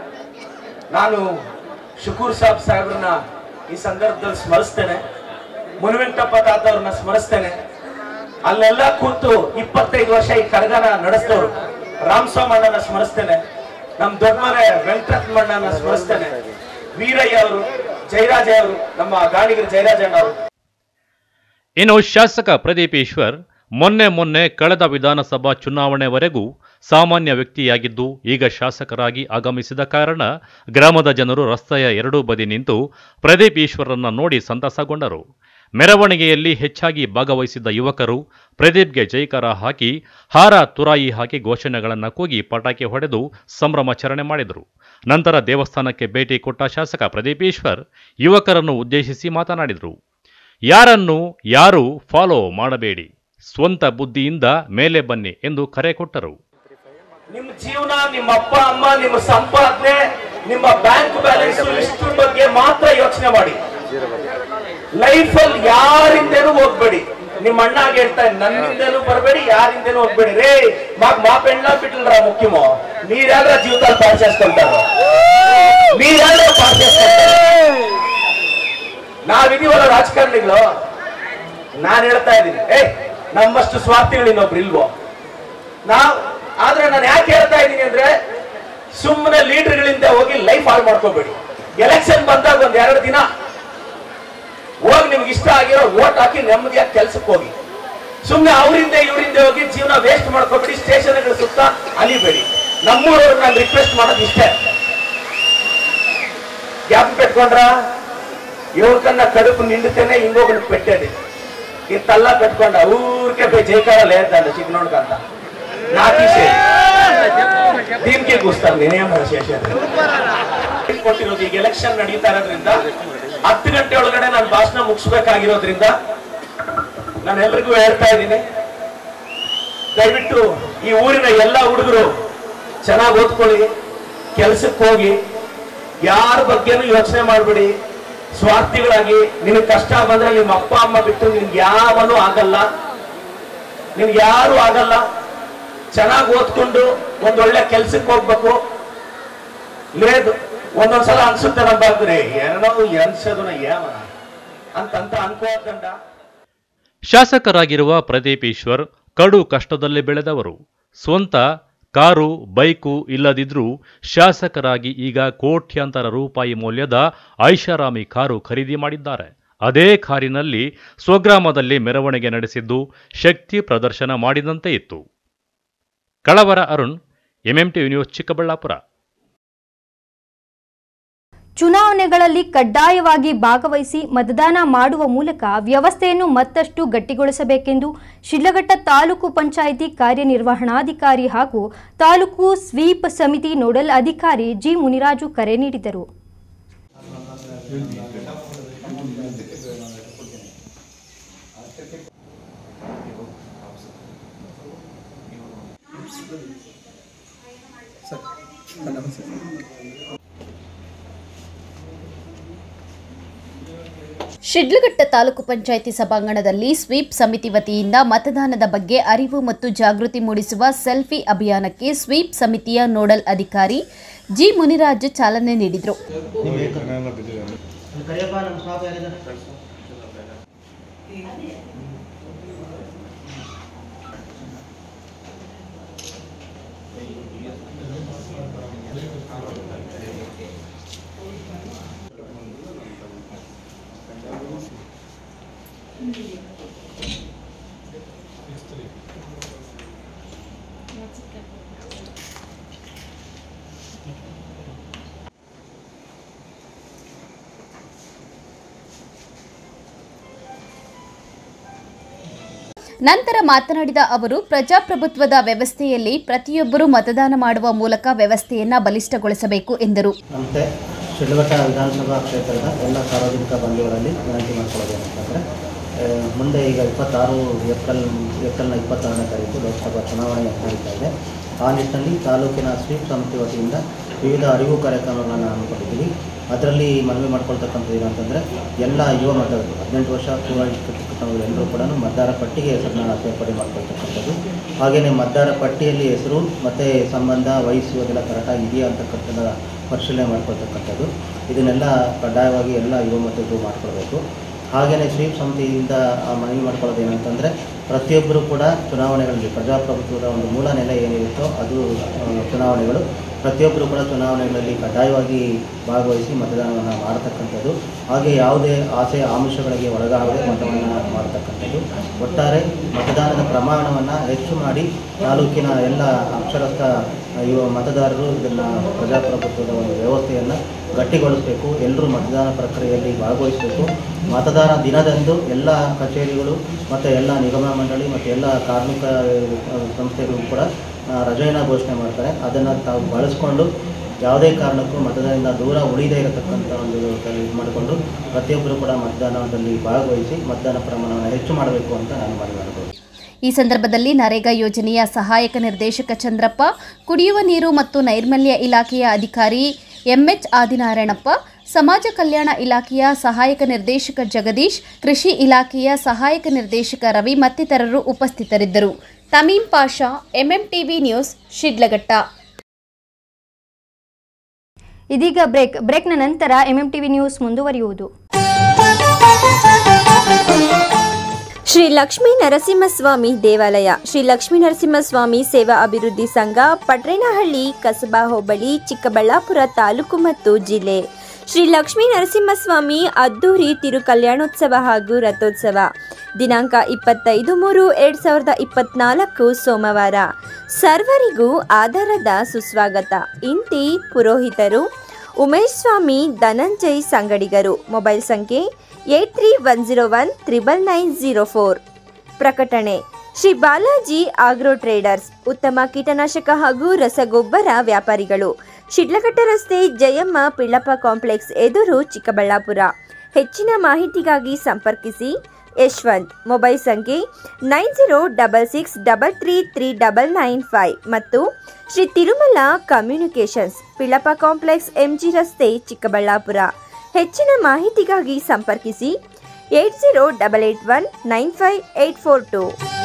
E: ನಾನು ಶುಕೂರ್ ಸಾಬ್ ಸಾಹೇಬ್ರನ್ನ ಈ ಸಂದರ್ಭದಲ್ಲಿ ಸ್ಮರಿಸ್ತೇನೆ ಮುನಿವೆಂಕಟಪ್ಪ ತಾತ ಅವ್ರನ್ನ ಸ್ಮರಿಸ್ತೇನೆ ಅಲ್ಲೆಲ್ಲ ಕೂತು ಇಪ್ಪತ್ತೈದು ವರ್ಷ ಈ ಕರಗನ ನಡೆಸಿದವರು ರಾಮಸ್ವಾಮಣ್ಣನ ಸ್ಮರಿಸ್ತೇನೆ ನಮ್ ದೊಡ್ಡಮನೆ ವೆಂಕಟರತ್ನಣ್ಣನ ಸ್ಮರಿಸ್ತೇನೆ ವೀರಯ್ಯ ಅವರು ಜಯರಾಜ ಅವರು ನಮ್ಮ ಗಾಣಿಗರು ಜಯರಾಜಣ್ಣ ಅವರು
C: ಇನ್ನು ಶಾಸಕ ಪ್ರದೀಪ್ ಈಶ್ವರ್ ಮೊನ್ನೆ ಮೊನ್ನೆ ಕಳೆದ ವಿಧಾನಸಭಾ ಚುನಾವಣೆವರೆಗೂ ಸಾಮಾನ್ಯ ವ್ಯಕ್ತಿಯಾಗಿದ್ದು ಈಗ ಶಾಸಕರಾಗಿ ಆಗಮಿಸಿದ ಕಾರಣ ಗ್ರಾಮದ ಜನರು ರಸ್ತೆಯ ಎರಡೂ ಬದಿ ನಿಂತು ಪ್ರದೀಪ್ ಈಶ್ವರನ್ನ ನೋಡಿ ಸಂತಸಗೊಂಡರು ಮೆರವಣಿಗೆಯಲ್ಲಿ ಹೆಚ್ಚಾಗಿ ಭಾಗವಹಿಸಿದ್ದ ಯುವಕರು ಪ್ರದೀಪ್ಗೆ ಜೈಕಾರ ಹಾಕಿ ಹಾರ ತುರಾಯಿ ಹಾಕಿ ಘೋಷಣೆಗಳನ್ನು ಕೂಗಿ ಪಟಾಕಿ ಹೊಡೆದು ಸಂಭ್ರಮಾಚರಣೆ ಮಾಡಿದರು ನಂತರ ದೇವಸ್ಥಾನಕ್ಕೆ ಭೇಟಿ ಕೊಟ್ಟ ಶಾಸಕ ಪ್ರದೀಪ್ ಈಶ್ವರ್ ಯುವಕರನ್ನು ಉದ್ದೇಶಿಸಿ ಮಾತನಾಡಿದರು ಯಾರನ್ನು ಯಾರು ಫಾಲೋ ಮಾಡಬೇಡಿ ಸ್ವಂತ ಬುದ್ಧಿಯಿಂದ ಮೇಲೆ ಬನ್ನಿ ಎಂದು ಕರೆ ಕೊಟ್ಟರು
E: ನಿಮ್ಮ ಜೀವನ ನಿಮ್ಮ ಅಪ್ಪ ಅಮ್ಮ ನಿಮ್ಮ ಸಂಪಾದನೆ ನಿಮ್ಮ ಬ್ಯಾಂಕ್ ಬ್ಯಾಲೆನ್ಸ್ ಇಷ್ಟ್ರ ಬಗ್ಗೆ ಮಾತ್ರ ಯೋಚನೆ ಮಾಡಿ ಲೈಫ್ ಅಲ್ಲಿ ಯಾರಿಂದೇನು ಹೋಗ್ಬೇಡಿ ನಿಮ್ಮ ಅಣ್ಣಾಗ ಹೇಳ್ತಾ ಇದ್ದೀನಿ, ನನ್ನಿಂದನೂ ಬರಬೇಡಿ ಯಾರಿಂದೇನು ಹೋಗ್ಬೇಡಿ ರೇ ಮಾಗ್ ಮಾ ಪೆಣ್ಣ ಬಿಟ್ಟಲ್ರ ಮುಖ್ಯಮೋ ನೀರ್ಯಾದ್ರ ಜೀವಿತದಲ್ಲಿ ಪಾರ್ చేసుకుంటాರ ನೀರ್ಯಾದ್ರ ಪಾರ್ చేసుకుంటాರ ನಾವಿದೀವಲ್ಲ ರಾಜಕಾರಣಿಗಳು ನಾನ್ ಹೇಳ್ತಾ ಇದ್ದೀನಿ ಏ ನಮ್ಮಷ್ಟು ಸ್ವಾರ್ಥಿಗಳು ಇನ್ನೊಬ್ರು ಇಲ್ವೋ ನಾವ್ ಆದ್ರೆ ನಾನು ಯಾಕೆ ಹೇಳ್ತಾ ಇದ್ದೀನಿ ಅಂದ್ರೆ ಸುಮ್ಮನೆ ಲೀಡರ್ಗಳಿಂದ ಹೋಗಿ ಲೈಫ್ ಹಾಳು ಮಾಡ್ಕೋಬೇಡಿ ಎಲೆಕ್ಷನ್ ಬಂದಾಗ ಒಂದ್ ಎರಡು ದಿನ ಹೋಗಿ ನಿಮ್ಗೆ ಇಷ್ಟ ಆಗಿರೋ ವೋಟ್ ಹಾಕಿ ನೆಮ್ಮದಿಯಾಗಿ ಕೆಲ್ಸಕ್ಕೆ ಹೋಗಿ ಸುಮ್ಮನೆ ಅವರಿಂದ ಇವರಿಂದ ಹೋಗಿ ಜೀವನ ವೇಸ್ಟ್ ಮಾಡ್ಕೋಬೇಡಿ ಸ್ಟೇಷನ್ಗಳ ಸುತ್ತ ಅಲಿಬೇಡಿ ನಮ್ಮೂರವ್ರು ನಾನು ರಿಕ್ವೆಸ್ಟ್ ಮಾಡೋದು ಇಷ್ಟೇ ಗ್ಯಾಪ್ పెట్టుకోండ్రా ఎవరికన్నా కడుపు నిండితేనే ఇంకొకరికి పెట్టేది ఈ తల్లా పెట్టుకోండి ఊరికే పోయి జయకార లేదండి చిన్నోడికంతా నాకేసేది ಕೂಸ್ತಾರೆ ನೇನೇ ಶೇಷ ಕೊಟ್ಟಿರೋದು ಈಗ ಎಲೆಕ್ಷನ್ ನಡೀತಾ ಇರೋದ್ರಿಂದ ಹತ್ತು ಗಂಟೆ ಒಳಗಡೆ ನಾನು ಭಾಷಣ ಮುಗಿಸ್ಬೇಕಾಗಿರೋದ್ರಿಂದ ನಾನು ಎಲ್ರಿಗೂ ಹೇಳ್ತಾ ಇದ್ದೀನಿ ದಯವಿಟ್ಟು ಈ ಊರಿನ ಎಲ್ಲ ಹುಡುಗರು ಚೆನ್ನಾಗಿ ಓದ್ಕೊಳ್ಳಿ ಕೆಲ್ಸಕ್ಕೆ ಹೋಗಿ ಯಾರ ಬಗ್ಗೆನೂ ಯೋಚನೆ ಮಾಡ್ಬೇಡಿ ಸ್ವಾರ್ಥಿಗಳಾಗಿ ನಿನಗೆ ಕಷ್ಟ ಬಂದ್ರೆ ನಿಮ್ಮ ಅಪ್ಪ ಅಮ್ಮ ಬಿಟ್ಟು ನಿನ್ಗೆ ಯಾವನೂ ಆಗಲ್ಲ ನಿನ್ಗೆ ಯಾರು ಆಗಲ್ಲ ಚೆನ್ನಾಗಿ ಓದ್ಕೊಂಡು ಒಂದೊಳ್ಳೆ ಕೆಲ್ಸಕ್ಕೆ ಹೋಗ್ಬೇಕು లేదు ಒಂದೊಂದ್ಸಲ ಅನ್ಸುತ್ತೆ ನಂಬಾಗ್ರಿ ಏನೋ ಅನ್ಸೋದನ್ನ ಏನ ಅಂತಂತ ಅನ್ಕೋದಂಡ
C: ಶಾಸಕರಾಗಿರುವ ಪ್ರದೀಪ್ ಈಶ್ವರ್ ಕಡು ಕಷ್ಟದಲ್ಲಿ ಬೆಳೆದವರು ಸ್ವಂತ ಕಾರು ಬೈಕು ಇಲ್ಲದಿದ್ರೂ ಶಾಸಕರಾಗಿ ಈಗ ಕೋಟ್ಯಾಂತರ ರೂಪಾಯಿ ಮೌಲ್ಯದ ಐಷಾರಾಮಿ ಕಾರು ಖರೀದಿ ಮಾಡಿದ್ದಾರೆ ಅದೇ ಕಾರಿನಲ್ಲಿ ಸ್ವಗ್ರಾಮದಲ್ಲಿ ಮೆರವಣಿಗೆ ನಡೆಸಿದ್ದು ಶಕ್ತಿ ಪ್ರದರ್ಶನ ಮಾಡಿದಂತೆ ಇತ್ತು ಕಳವರ ಅರುಣ್ ಎಂಎಂಟಿ ನ್ಯೂಸ್ ಚಿಕ್ಕಬಳ್ಳಾಪುರ
A: ಚುನಾವಣೆಗಳಲ್ಲಿ ಕಡ್ಡಾಯವಾಗಿ ಭಾಗವಹಿಸಿ ಮತದಾನ ಮಾಡುವ ಮೂಲಕ ವ್ಯವಸ್ಥೆಯನ್ನು ಮತ್ತಷ್ಟು ಗಟ್ಟಿಗೊಳಿಸಬೇಕೆಂದು ಶಿಡ್ಲಘಟ್ಟ ತಾಲೂಕು ಪಂಚಾಯಿತಿ ಕಾರ್ಯನಿರ್ವಹಣಾಧಿಕಾರಿ ಹಾಗೂ ತಾಲೂಕು ಸ್ವೀಪ್ ಸಮಿತಿ ನೋಡಲ್ ಅಧಿಕಾರಿ ಜಿ ಮುನಿರಾಜು ಕರೆ ನೀಡಿದರು
F: ಶಿಡ್ಲಘಟ್ಟ ತಾಲೂಕು ಪಂಚಾಯಿತಿ ಸಭಾಂಗಣದಲ್ಲಿ ಸ್ವೀಪ್ ಸಮಿತಿ ವತಿಯಿಂದ ಮತದಾನದ ಬಗ್ಗೆ ಅರಿವು ಮತ್ತು ಜಾಗೃತಿ ಮೂಡಿಸುವ ಸೆಲ್ಫಿ ಅಭಿಯಾನಕ್ಕೆ ಸ್ವೀಪ್ ಸಮಿತಿಯ ನೋಡಲ್ ಅಧಿಕಾರಿ ಜಿ ಮುನಿರಾಜ್ ಚಾಲನೆ ನೀಡಿದರು ನಂತರ ಮಾತನಾಡಿದ ಅವರು ಪ್ರಜಾಪ್ರಭುತ್ವದ ವ್ಯವಸ್ಥೆಯಲ್ಲಿ ಪ್ರತಿಯೊಬ್ಬರೂ ಮತದಾನ ಮಾಡುವ ಮೂಲಕ ವ್ಯವಸ್ಥೆಯನ್ನ ಬಲಿಷ್ಠಗೊಳಿಸಬೇಕು ಎಂದರು
G: ಮತ್ತು ಶಿಡ್ಲಘಟ್ಟ ವಿಧಾನಸಭಾ ಕ್ಷೇತ್ರದ ಎಲ್ಲ ಸಾರ್ವಜನಿಕ ಬಂಧುಗಳಲ್ಲಿ ವಿನಂತಿ ಮಾಡ್ಕೊಳ್ಳೋದೇನಂತಂದರೆ ಮುಂದೆ ಈಗ ಇಪ್ಪತ್ತಾರು ಏಪ್ರಿಲ್ ಏಪ್ರಿಲ್ನ ಇಪ್ಪತ್ತಾರನೇ ತಾರೀಕು ಲೋಕಸಭಾ ಚುನಾವಣೆ ನಡೀತಾ ಇದೆ ಆ ನಿಟ್ಟಿನಲ್ಲಿ ತಾಲೂಕಿನ ಸ್ವೀಪ್ ಸಮಿತಿ ವತಿಯಿಂದ ವಿವಿಧ ಅರಿವು ಕಾರ್ಯಕ್ರಮಗಳನ್ನು ಹಮ್ಮಿಕೊಂಡಿದ್ದೀವಿ ಅದರಲ್ಲಿ ಮನವಿ ಮಾಡ್ಕೊಳ್ತಕ್ಕಂಥದ್ದು ಏನಂತಂದರೆ ಎಲ್ಲ ಯುವ ಮತದಾರರು ಹದಿನೆಂಟು ವರ್ಷ ಪೂರೈಸಿರ್ತಕ್ಕಂಥವ್ರು ಎಲ್ಲರೂ ಕೂಡ ಮತದಾರ ಪಟ್ಟಿಗೆ ಹೆಸರನ್ನ ಸೇರ್ಪಡೆ ಮಾಡ್ಕೊಳ್ತಕ್ಕಂಥದ್ದು ಹಾಗೆಯೇ ಮತದಾರ ಪಟ್ಟಿಯಲ್ಲಿ ಹೆಸರು ಮತ್ತು ಸಂಬಂಧ ವಯಸ್ಸು ಅದೆಲ್ಲ ಕರೆಕ್ಟಾಗಿ ಇದೆಯಾ ಅಂತಕ್ಕಂಥದ್ದು ಪರಿಶೀಲನೆ ಮಾಡ್ಕೊಳ್ತಕ್ಕಂಥದ್ದು ಇದನ್ನೆಲ್ಲ ಕಡ್ಡಾಯವಾಗಿ ಎಲ್ಲ ಯುವ ಮತದಾರರು ಮಾಡ್ಕೊಳ್ಬೇಕು ಹಾಗೆಯೇ ಸ್ವೀಪ್ ಸಮಿತಿಯಿಂದ ಆ ಮನವಿ ಮಾಡ್ಕೊಳ್ಳೋದು ಏನಂತಂದರೆ ಪ್ರತಿಯೊಬ್ಬರು ಕೂಡ ಚುನಾವಣೆಗಳಲ್ಲಿ ಪ್ರಜಾಪ್ರಭುತ್ವದ ಒಂದು ಮೂಲ ನೆಲೆ ಏನಿರುತ್ತೋ ಅದು ಆ, ಚುನಾವಣೆಗಳು ಪ್ರತಿಯೊಬ್ಬರು ಕೂಡ ಚುನಾವಣೆಗಳಲ್ಲಿ ಕಡ್ಡಾಯವಾಗಿ ಭಾಗವಹಿಸಿ ಮತದಾನವನ್ನು ಮಾಡತಕ್ಕಂಥದ್ದು ಹಾಗೆ ಯಾವುದೇ ಆಸೆ ಆಮಿಷಗಳಿಗೆ ಒಳಗಾಗದೆ ಮತವನ್ನು ಮಾಡತಕ್ಕಂಥದ್ದು ಒಟ್ಟಾರೆ ಮತದಾನದ ಪ್ರಮಾಣವನ್ನು ಹೆಚ್ಚು ಮಾಡಿ ತಾಲೂಕಿನ ಎಲ್ಲ ಅಕ್ಷರಸ್ಥ ಯುವ ಮತದಾರರು ಇದನ್ನು ಪ್ರಜಾಪ್ರಭುತ್ವದ ಒಂದು ವ್ಯವಸ್ಥೆಯನ್ನು ಗಟ್ಟಿಗೊಳಿಸಬೇಕು ಎಲ್ಲರೂ ಮತದಾನ ಪ್ರಕ್ರಿಯೆಯಲ್ಲಿ ಭಾಗವಹಿಸಬೇಕು ಮತದಾನ ದಿನದಂದು ಎಲ್ಲ ಕಚೇರಿಗಳು ಮತ್ತು ಎಲ್ಲ ನಿಗಮ ಮಂಡಳಿ ಮತ್ತು ಎಲ್ಲ ಕಾರ್ಮಿಕ ಆ, ಸಂಸ್ಥೆಗಳು ಕೂಡ ಆ, ರಜೆಯನ್ನು ಘೋಷಣೆ ಮಾಡ್ತಾರೆ ಅದನ್ನು ತಾವು ಬಳಸ್ಕೊಂಡು ಯಾವುದೇ ಕಾರಣಕ್ಕೂ ಮತದಾನದಿಂದ ದೂರ ಉಳಿದೇ ಇರತಕ್ಕಂಥ ಒಂದು ಇದು ಮಾಡಿಕೊಂಡು ಪ್ರತಿಯೊಬ್ಬರು ಕೂಡ ಮತದಾನದಲ್ಲಿ ಭಾಗವಹಿಸಿ ಮತದಾನ ಪ್ರಮಾಣವನ್ನು ಹೆಚ್ಚು ಮಾಡಬೇಕು ಅಂತ ನಾನು ಮನವಿ ಮಾಡ್ಬೋದು
F: ಈ ಸಂದರ್ಭದಲ್ಲಿ ನರೇಗಾ ಯೋಜನೆಯ ಸಹಾಯಕ ನಿರ್ದೇಶಕ ಚಂದ್ರಪ್ಪ ಕುಡಿಯುವ ನೀರು ಮತ್ತು ನೈರ್ಮಲ್ಯ ಇಲಾಖೆಯ ಅಧಿಕಾರಿ ಎಂಎಚ್ ಆದಿನಾರಾಯಣಪ್ಪ ಸಮಾಜ ಕಲ್ಯಾಣ ಇಲಾಖೆಯ ಸಹಾಯಕ ನಿರ್ದೇಶಕ ಜಗದೀಶ್ ಕೃಷಿ ಇಲಾಖೆಯ ಸಹಾಯಕ ನಿರ್ದೇಶಕ ರವಿ ಮತ್ತಿತರರು ಉಪಸ್ಥಿತರಿದ್ದರು ತಮೀಂ ಪಾಷಾ ಎಂಎಂಟಿವಿ ನ್ಯೂಸ್ ಶಿಡ್ಲಘಟ್ಟ
A: ಇದೀಗ ಬ್ರೇಕ್ ಬ್ರೇಕ್ನ ನಂತರ ಎಂಎಂಟಿವಿ ನ್ಯೂಸ್ ಮುಂದುವರಿಯುವುದು
H: ಶ್ರೀ ಲಕ್ಷ್ಮೀ ನರಸಿಂಹಸ್ವಾಮಿ ದೇವಾಲಯ ಶ್ರೀ ಲಕ್ಷ್ಮೀ ನರಸಿಂಹಸ್ವಾಮಿ ಸೇವಾ ಅಭಿವೃದ್ಧಿ ಸಂಘ ಪಟ್ರೇನಹಳ್ಳಿ ಕಸಬಾ ಹೋಬಳಿ ಚಿಕ್ಕಬಳ್ಳಾಪುರ ತಾಲೂಕು ಮತ್ತು ಜಿಲ್ಲೆ ಶ್ರೀ ಲಕ್ಷ್ಮೀ ನರಸಿಂಹಸ್ವಾಮಿ ಅದ್ದೂರಿ ತಿರು ಕಲ್ಯಾಣೋತ್ಸವ ಹಾಗೂ ರಥೋತ್ಸವ ದಿನಾಂಕ ಇಪ್ಪತ್ತೈದು ಮೂರು ಎರಡ್ ಸಾವಿರದ ಇಪ್ಪತ್ನಾಲ್ಕು ಸೋಮವಾರ ಸರ್ವರಿಗೂ ಆಧಾರದ ಸುಸ್ವಾಗತ ಇಂತಿ ಪುರೋಹಿತರು ಉಮೇಶ್ ಸ್ವಾಮಿ ಧನಂಜಯ್ ಸಂಗಡಿಗರು ಮೊಬೈಲ್ ಸಂಖ್ಯೆ eight three one zero one triple nine zero four ಪ್ರಕಟಣೆ ಶ್ರೀ ಬಾಲಾಜಿ ಆಗ್ರೋ ಟ್ರೇಡರ್ಸ್ ಉತ್ತಮ ಕೀಟನಾಶಕ ಹಾಗೂ ರಸಗೊಬ್ಬರ ವ್ಯಾಪಾರಿಗಳು ಶಿಡ್ಲಘಟ್ಟ ರಸ್ತೆ ಜಯಮ್ಮ ಪಿಳ್ಳಪ್ಪ ಕಾಂಪ್ಲೆಕ್ಸ್ ಎದುರು ಚಿಕ್ಕಬಳ್ಳಾಪುರ ಹೆಚ್ಚಿನ ಮಾಹಿತಿಗಾಗಿ ಸಂಪರ್ಕಿಸಿ ಯಶವಂತ್ ಮೊಬೈಲ್ ಸಂಖ್ಯೆ nine zero double six double three three double nine five ಮತ್ತು Shri Tirumala communications Pillappa complex MG ರಸ್ತೆ ಚಿಕ್ಕಬಳ್ಳಾಪುರ ಹೆಚ್ಚಿನ ಮಾಹಿತಿಗಾಗಿ ಸಂಪರ್ಕಿಸಿ eight zero double eight one nine five eight four two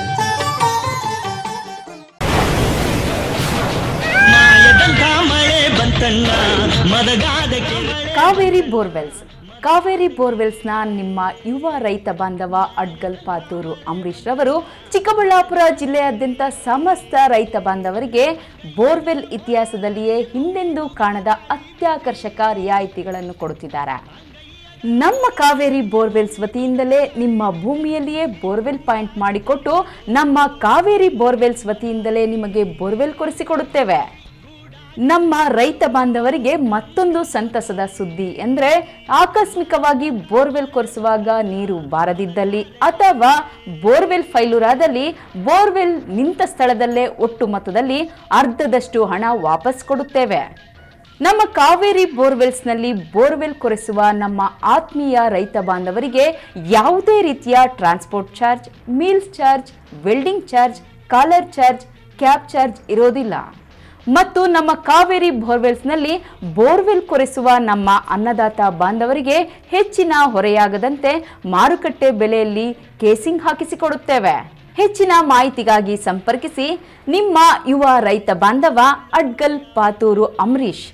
I: Kaveri borewells Kaveri ಬೋರ್ವೆಲ್ಸ್ನ ನಿಮ್ಮ ಯುವ ರೈತ ಬಾಂಧವ ಅಡ್ಗಲ್ ಪಾತೂರು ಅಂಬರೀಶ್ ರವರು ಚಿಕ್ಕಬಳ್ಳಾಪುರ ಜಿಲ್ಲೆಯಾದ್ಯಂತ ಸಮಸ್ತ ರೈತ ಬಾಂಧವರಿಗೆ ಬೋರ್ವೆಲ್ ಇತಿಹಾಸದಲ್ಲಿಯೇ ಹಿಂದೆಂದೂ ಕಾಣದ ಅತ್ಯಾಕರ್ಷಕ ರಿಯಾಯಿತಿಗಳನ್ನು ಕೊಡುತ್ತಿದ್ದಾರೆ ನಮ್ಮ ಕಾವೇರಿ ಬೋರ್ವೆಲ್ಸ್ ವತಿಯಿಂದಲೇ ನಿಮ್ಮ ಭೂಮಿಯಲ್ಲಿಯೇ ಬೋರ್ವೆಲ್ ಪಾಯಿಂಟ್ ಮಾಡಿಕೊಟ್ಟು ನಮ್ಮ ಕಾವೇರಿ ಬೋರ್ವೆಲ್ಸ್ ವತಿಯಿಂದಲೇ ನಿಮಗೆ ಬೋರ್ವೆಲ್ ಕೊಡಿಸಿಕೊಡುತ್ತೇವೆ ನಮ್ಮ ರೈತ ಬಾಂಧವರಿಗೆ ಮತ್ತೊಂದು ಸಂತಸದ ಸುದ್ದಿ ಅಂದರೆ ಆಕಸ್ಮಿಕವಾಗಿ ಬೋರ್ವೆಲ್ ಕೊರೆಸುವಾಗ ನೀರು ಬಾರದಿದ್ದಲ್ಲಿ ಅಥವಾ ಬೋರ್ವೆಲ್ ಫೈಲೂರಾದಲ್ಲಿ ಬೋರ್ವೆಲ್ ನಿಂತ ಸ್ಥಳದಲ್ಲೇ ಒಟ್ಟು ಮೊತ್ತದಲ್ಲಿ ಅರ್ಧದಷ್ಟು ಹಣ ವಾಪಸ್ ಕೊಡುತ್ತೇವೆ ನಮ್ಮ ಕಾವೇರಿ ಬೋರ್ವೆಲ್ಸ್ನಲ್ಲಿ ಬೋರ್ವೆಲ್ ಕೊರೆಸುವ ನಮ್ಮ ಆತ್ಮೀಯ ರೈತ ಬಾಂಧವರಿಗೆ ಯಾವುದೇ ರೀತಿಯ transport charge meals charge welding charge collar charge cab charge ಇರೋದಿಲ್ಲ ಮತ್ತು ನಮ್ಮ ಕಾವೇರಿ ಬೋರ್ವೆಲ್ಸ್ನಲ್ಲಿ ಬೋರ್ವೆಲ್ ಕೊರೆಸುವ ನಮ್ಮ ಅನ್ನದಾತ ಬಾಂಧವರಿಗೆ ಹೆಚ್ಚಿನ ಹೊರೆಯಾಗದಂತೆ ಮಾರುಕಟ್ಟೆ ಬೆಲೆಯಲ್ಲಿ ಕೇಸಿಂಗ್ ಹಾಕಿಸಿಕೊಡುತ್ತೇವೆ ಹೆಚ್ಚಿನ ಮಾಹಿತಿಗಾಗಿ ಸಂಪರ್ಕಿಸಿ ನಿಮ್ಮ ಯುವ ರೈತ ಬಾಂಧವ ಅಡ್ಗಲ್ ಪಾತೂರು ಅಂಬರೀಶ್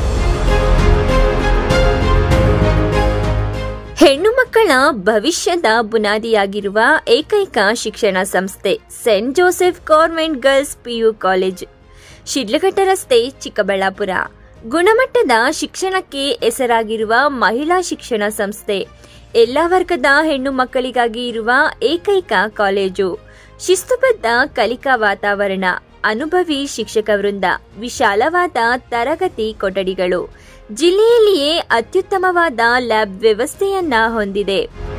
H: ಹೆಣ್ಣು ಮಕ್ಕಳ ಭವಿಷ್ಯದ ಬುನಾದಿಯಾಗಿರುವ ಏಕೈಕ ಶಿಕ್ಷಣ ಸಂಸ್ಥೆ saint Joseph government girls PU college Sidlaghatta ರಸ್ತೆ ಚಿಕ್ಕಬಳ್ಳಾಪುರ ಗುಣಮಟ್ಟದ ಶಿಕ್ಷಣಕ್ಕೆ ಹೆಸರಾಗಿರುವ ಮಹಿಳಾ ಶಿಕ್ಷಣ ಸಂಸ್ಥೆ ಎಲ್ಲ ವರ್ಗದ ಹೆಣ್ಣು ಮಕ್ಕಳಿಗಾಗಿ ಇರುವ ಏಕೈಕ ಕಾಲೇಜು ಶಿಸ್ತುಬದ್ಧ ಕಲಿಕಾ ವಾತಾವರಣ ಅನುಭವಿ ಶಿಕ್ಷಕ ವೃಂದ ವಿಶಾಲವಾದ ತರಗತಿ ಕೊಠಡಿಗಳು ಜಿಲ್ಲೆಯಲ್ಲಿಯೇ ಅತ್ಯುತ್ತಮವಾದ ಲ್ಯಾಬ್ ವ್ಯವಸ್ಥೆಯನ್ನ ಹೊಂದಿದೆ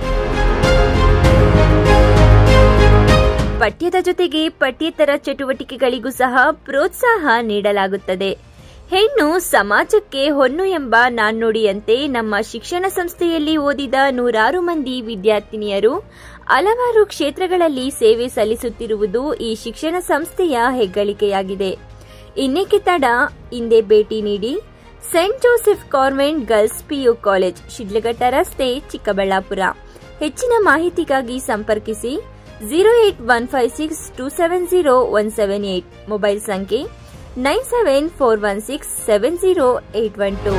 H: ಪಠ್ಯದ ಜೊತೆಗೆ ಪಠ್ಯೇತರ ಚಟುವಟಿಕೆಗಳಿಗೂ ಸಹ ಪ್ರೋತ್ಸಾಹ ನೀಡಲಾಗುತ್ತದೆ ಹೆಣ್ಣು ಸಮಾಜಕ್ಕೆ ಹೊನ್ನು ಎಂಬ ನಾಣ್ಣುಡಿಯಂತೆ ನಮ್ಮ ಶಿಕ್ಷಣ ಸಂಸ್ಥೆಯಲ್ಲಿ ಓದಿದ ನೂರಾರು ಮಂದಿ ವಿದ್ಯಾರ್ಥಿನಿಯರು ಹಲವಾರು ಕ್ಷೇತ್ರಗಳಲ್ಲಿ ಸೇವೆ ಸಲ್ಲಿಸುತ್ತಿರುವುದು ಈ ಶಿಕ್ಷಣ ಸಂಸ್ಥೆಯ ಹೆಗ್ಗಳಿಕೆಯಾಗಿದೆ ಇನ್ನೇಕೆ ತಡ ಹಿಂದೆ ಭೇಟಿ ನೀಡಿ saint Joseph convent girls PU college Sidlaghatta ರಸ್ತೆ ಚಿಕ್ಕಬಳ್ಳಾಪುರ ಹೆಚ್ಚಿನ ಮಾಹಿತಿಗಾಗಿ ಸಂಪರ್ಕಿಸಿ zero eight one five six two seven zero one seven eight mobile ಸಂಖ್ಯೆ nine seven four one six seven zero eight one two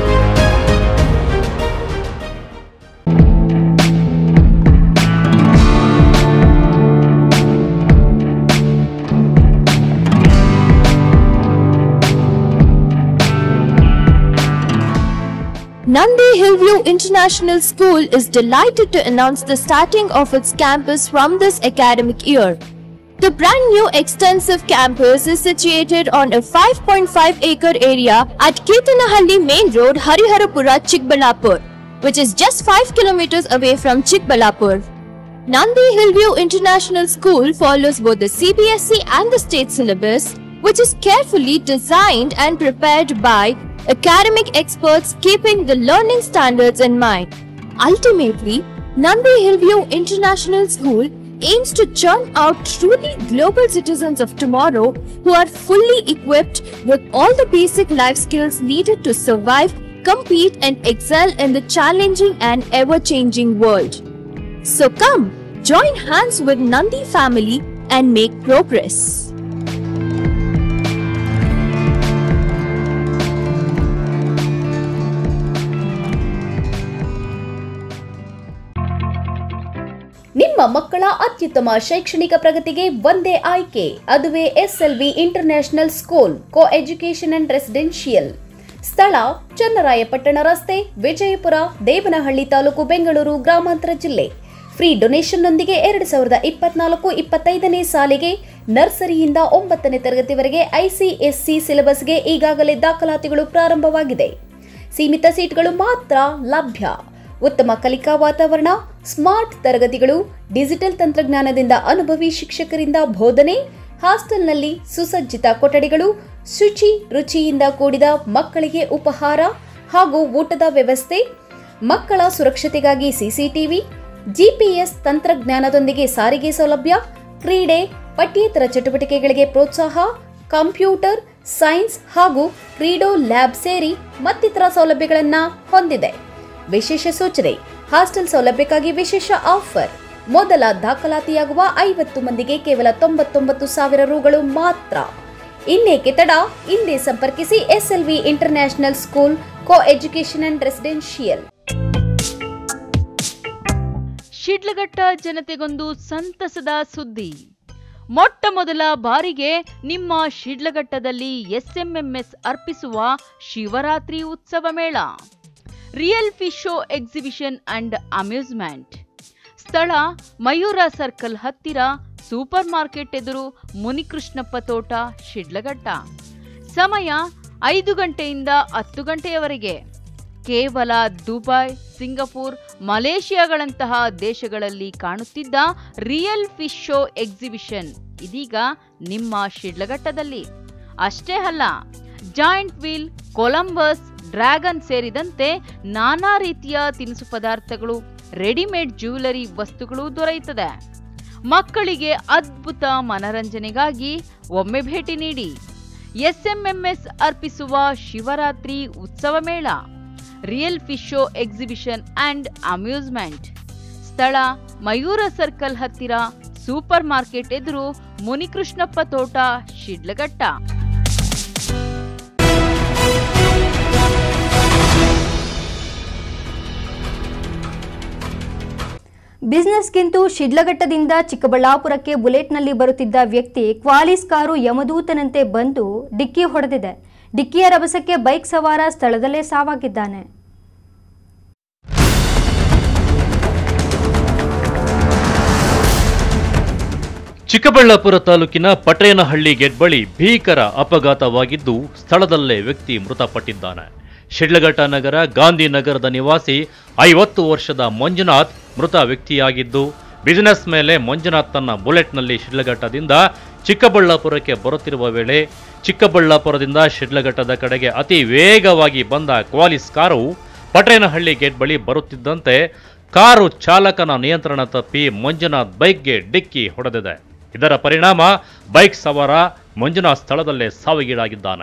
J: Nandi Hillview International School is delighted to announce the starting of its campus from this academic year. The brand new extensive campus is situated on a 5.5 acre area at Ketanahalli Main Road, Hariharapura, Chikbalapur, which is just 5 kilometers away from Chikbalapur. Nandi Hillview International School follows both the CBSE and the state syllabus, which is carefully designed and prepared by academic experts keeping the learning standards in mind. Ultimately, Nandi Hillview International School aims to churn out truly global citizens of tomorrow who are fully equipped with all the basic life skills needed to survive, compete, and excel in the challenging and ever changing world. So come, join hands with Nandi family and make progress.
F: ನಿಮ್ಮ ಮಕ್ಕಳ ಅತ್ಯುತ್ತಮ ಶೈಕ್ಷಣಿಕ ಪ್ರಗತಿಗೆ ಒಂದೇ ಆಯ್ಕೆ ಅದುವೇ SLV international school coeducation and residential ಸ್ಥಳ ಚನ್ನರಾಯಪಟ್ಟಣ ರಸ್ತೆ ವಿಜಯಪುರ ದೇವನಹಳ್ಳಿ ತಾಲೂಕು ಬೆಂಗಳೂರು ಗ್ರಾಮಾಂತರ ಜಿಲ್ಲೆ ಫ್ರೀ ಡೊನೇಷನ್ನೊಂದಿಗೆ ಎರಡು ಸಾವಿರದ ಇಪ್ಪತ್ನಾಲ್ಕು ಇಪ್ಪತ್ತೈದನೇ ಸಾಲಿಗೆ ನರ್ಸರಿಯಿಂದ ಒಂಬತ್ತನೇ ತರಗತಿವರೆಗೆ ಐಸಿಎಸ್ಸಿ ಸಿಲೆಬಸ್ಗೆ ಈಗಾಗಲೇ ದಾಖಲಾತಿಗಳು ಪ್ರಾರಂಭವಾಗಿದೆ ಸೀಮಿತ ಸೀಟ್ಗಳು ಮಾತ್ರ ಲಭ್ಯ ಉತ್ತಮ ಕಲಿಕಾ ವಾತಾವರಣ ಸ್ಮಾರ್ಟ್ ತರಗತಿಗಳು ಡಿಜಿಟಲ್ ತಂತ್ರಜ್ಞಾನದಿಂದ ಅನುಭವಿ ಶಿಕ್ಷಕರಿಂದ ಬೋಧನೆ ಹಾಸ್ಟೆಲ್ನಲ್ಲಿ ಸುಸಜ್ಜಿತ ಕೊಠಡಿಗಳು ಶುಚಿ ರುಚಿಯಿಂದ ಕೂಡಿದ ಮಕ್ಕಳಿಗೆ ಉಪಹಾರ ಹಾಗೂ ಊಟದ ವ್ಯವಸ್ಥೆ ಮಕ್ಕಳ ಸುರಕ್ಷತೆಗಾಗಿ ಸಿಸಿಟಿವಿ ಜಿಪಿಎಸ್ ತಂತ್ರಜ್ಞಾನದೊಂದಿಗೆ ಸಾರಿಗೆ ಸೌಲಭ್ಯ ಕ್ರೀಡೆ ಪಠ್ಯೇತರ ಚಟುವಟಿಕೆಗಳಿಗೆ ಪ್ರೋತ್ಸಾಹ ಕಂಪ್ಯೂಟರ್ ಸೈನ್ಸ್ ಹಾಗೂ ಕ್ರೀಡೋ ಲ್ಯಾಬ್ ಸೇರಿ ಮತ್ತಿತರ ಸೌಲಭ್ಯಗಳನ್ನು ಹೊಂದಿದೆ ವಿಶೇಷ ಸೂಚನೆ ಹಾಸ್ಟೆಲ್ ಸೌಲಭ್ಯಕ್ಕಾಗಿ ವಿಶೇಷ ಆಫರ್ ಮೊದಲ ದಾಖಲಾತಿಯಾಗುವ ಐವತ್ತು ಮಂದಿಗೆ ಕೇವಲ ತೊಂಬತ್ತೊಂಬತ್ತು ಸಾವಿರ ರೂಗಳು ಮಾತ್ರ ಇನ್ನೇಕೆ ತಡ ಹಿಂದೆ ಸಂಪರ್ಕಿಸಿ SLV international school coeducation and residential
I: Sidlaghatta ಜನತೆಗೊಂದು ಸಂತಸದ ಸುದ್ದಿ ಮೊಟ್ಟ ಮೊದಲ ಬಾರಿಗೆ ನಿಮ್ಮ ಶಿಡ್ಲಘಟ್ಟದಲ್ಲಿ ಎಸ್ಎಂಎಂಎಸ್ ಅರ್ಪಿಸುವ ಶಿವರಾತ್ರಿ ಉತ್ಸವ ಮೇಳ real fish show exhibition and amusement ಸ್ಥಳ ಮಯೂರ ಸರ್ಕಲ್ ಹತ್ತಿರ ಸೂಪರ್ ಮಾರ್ಕೆಟ್ ಎದುರು ಮುನಿಕೃಷ್ಣಪ್ಪ ತೋಟ ಶಿಡ್ಲಘಟ್ಟ ಸಮಯ ಐದು ಗಂಟೆಯಿಂದ ಹತ್ತು ಗಂಟೆಯವರೆಗೆ ಕೇವಲ ದುಬೈ ಸಿಂಗಪೂರ್ ಮಲೇಷಿಯಾಗಳಂತಹ ದೇಶಗಳಲ್ಲಿ ಕಾಣುತ್ತಿದ್ದ ರಿಯಲ್ ಫಿಶ್ ಶೋ ಎಕ್ಸಿಬಿಷನ್ ಇದೀಗ ನಿಮ್ಮ ಶಿಡ್ಲಘಟ್ಟದಲ್ಲಿ ಅಷ್ಟೇ ಅಲ್ಲ ಜಾಯಿಂಟ್ ವೀಲ್ ಕೊಲಂಬಸ್ ಡ್ರ್ಯಾಗನ್ ಸೇರಿದಂತೆ ನಾನಾ ರೀತಿಯ ತಿನಿಸು ಪದಾರ್ಥಗಳು ರೆಡಿಮೇಡ್ ಜ್ಯುವೆಲರಿ ವಸ್ತುಗಳು ದೊರೆಯುತ್ತದೆ ಮಕ್ಕಳಿಗೆ ಅದ್ಭುತ ಮನರಂಜನೆಗಾಗಿ ಒಮ್ಮೆ ಭೇಟಿ ನೀಡಿ ಎಸ್ಎಂಎಂಎಸ್ ಅರ್ಪಿಸುವ ಶಿವರಾತ್ರಿ ಉತ್ಸವ ಮೇಳ real fish show exhibition and amusement ಸ್ಥಳ ಮಯೂರ ಸರ್ಕಲ್ ಹತ್ತಿರ ಸೂಪರ್ ಮಾರ್ಕೆಟ್ ಎದುರು ಮುನಿಕೃಷ್ಣಪ್ಪ ತೋಟ ಶಿಡ್ಲಘಟ್ಟ
A: ಬಿಸ್ನೆಸ್ಗಿಂತೂ ಶಿಡ್ಲಘಟ್ಟದಿಂದ ಚಿಕ್ಕಬಳ್ಳಾಪುರಕ್ಕೆ ಬುಲೆಟ್ನಲ್ಲಿ ಬರುತ್ತಿದ್ದ ವ್ಯಕ್ತಿ ಕ್ವಾಲಿಸ್ ಕಾರು ಯಮದೂತನಂತೆ ಬಂದು ಡಿಕ್ಕಿ ಹೊಡೆದಿದೆ ಡಿಕ್ಕಿಯ ರಭಸಕ್ಕೆ ಬೈಕ್ ಸವಾರ ಸ್ಥಳದಲ್ಲೇ ಸಾವಾಗಿದ್ದಾನೆ
C: ಚಿಕ್ಕಬಳ್ಳಾಪುರ ತಾಲೂಕಿನ ಪಟ್ರೇನಹಳ್ಳಿ ಗೇಟ್ ಬಳಿ ಭೀಕರ ಅಪಘಾತವಾಗಿದ್ದು ಸ್ಥಳದಲ್ಲೇ ವ್ಯಕ್ತಿ ಮೃತಪಟ್ಟಿದ್ದಾನೆ ಶಿಡ್ಲಘಟ್ಟ ನಗರ ಗಾಂಧಿನಗರದ ನಿವಾಸಿ ಐವತ್ತು ವರ್ಷದ ಮಂಜುನಾಥ್ ಮೃತ ವ್ಯಕ್ತಿಯಾಗಿದ್ದು ಬಿಸಿನೆಸ್ ಮೇಲೆ ಮಂಜುನಾಥ್ ತನ್ನ ಬುಲೆಟ್ನಲ್ಲಿ ಶಿಡ್ಲಘಟ್ಟದಿಂದ ಚಿಕ್ಕಬಳ್ಳಾಪುರಕ್ಕೆ ಬರುತ್ತಿರುವ ವೇಳೆ ಚಿಕ್ಕಬಳ್ಳಾಪುರದಿಂದ ಶಿಡ್ಲಘಟ್ಟದ ಕಡೆಗೆ ಅತಿ ವೇಗವಾಗಿ ಬಂದ ಕ್ವಾಲಿಸ್ ಕಾರು ಪಟ್ರೇನಹಳ್ಳಿ ಗೇಟ್ ಬಳಿ ಬರುತ್ತಿದ್ದಂತೆ ಕಾರು ಚಾಲಕನ ನಿಯಂತ್ರಣ ತಪ್ಪಿ ಮಂಜುನಾಥ್ ಬೈಕ್ಗೆ ಡಿಕ್ಕಿ ಹೊಡೆದಿದೆ ಇದರ ಪರಿಣಾಮ ಬೈಕ್ ಸವಾರ ಮಂಜುನಾಥ್ ಸ್ಥಳದಲ್ಲೇ ಸಾವಿಗೀಡಾಗಿದ್ದಾನೆ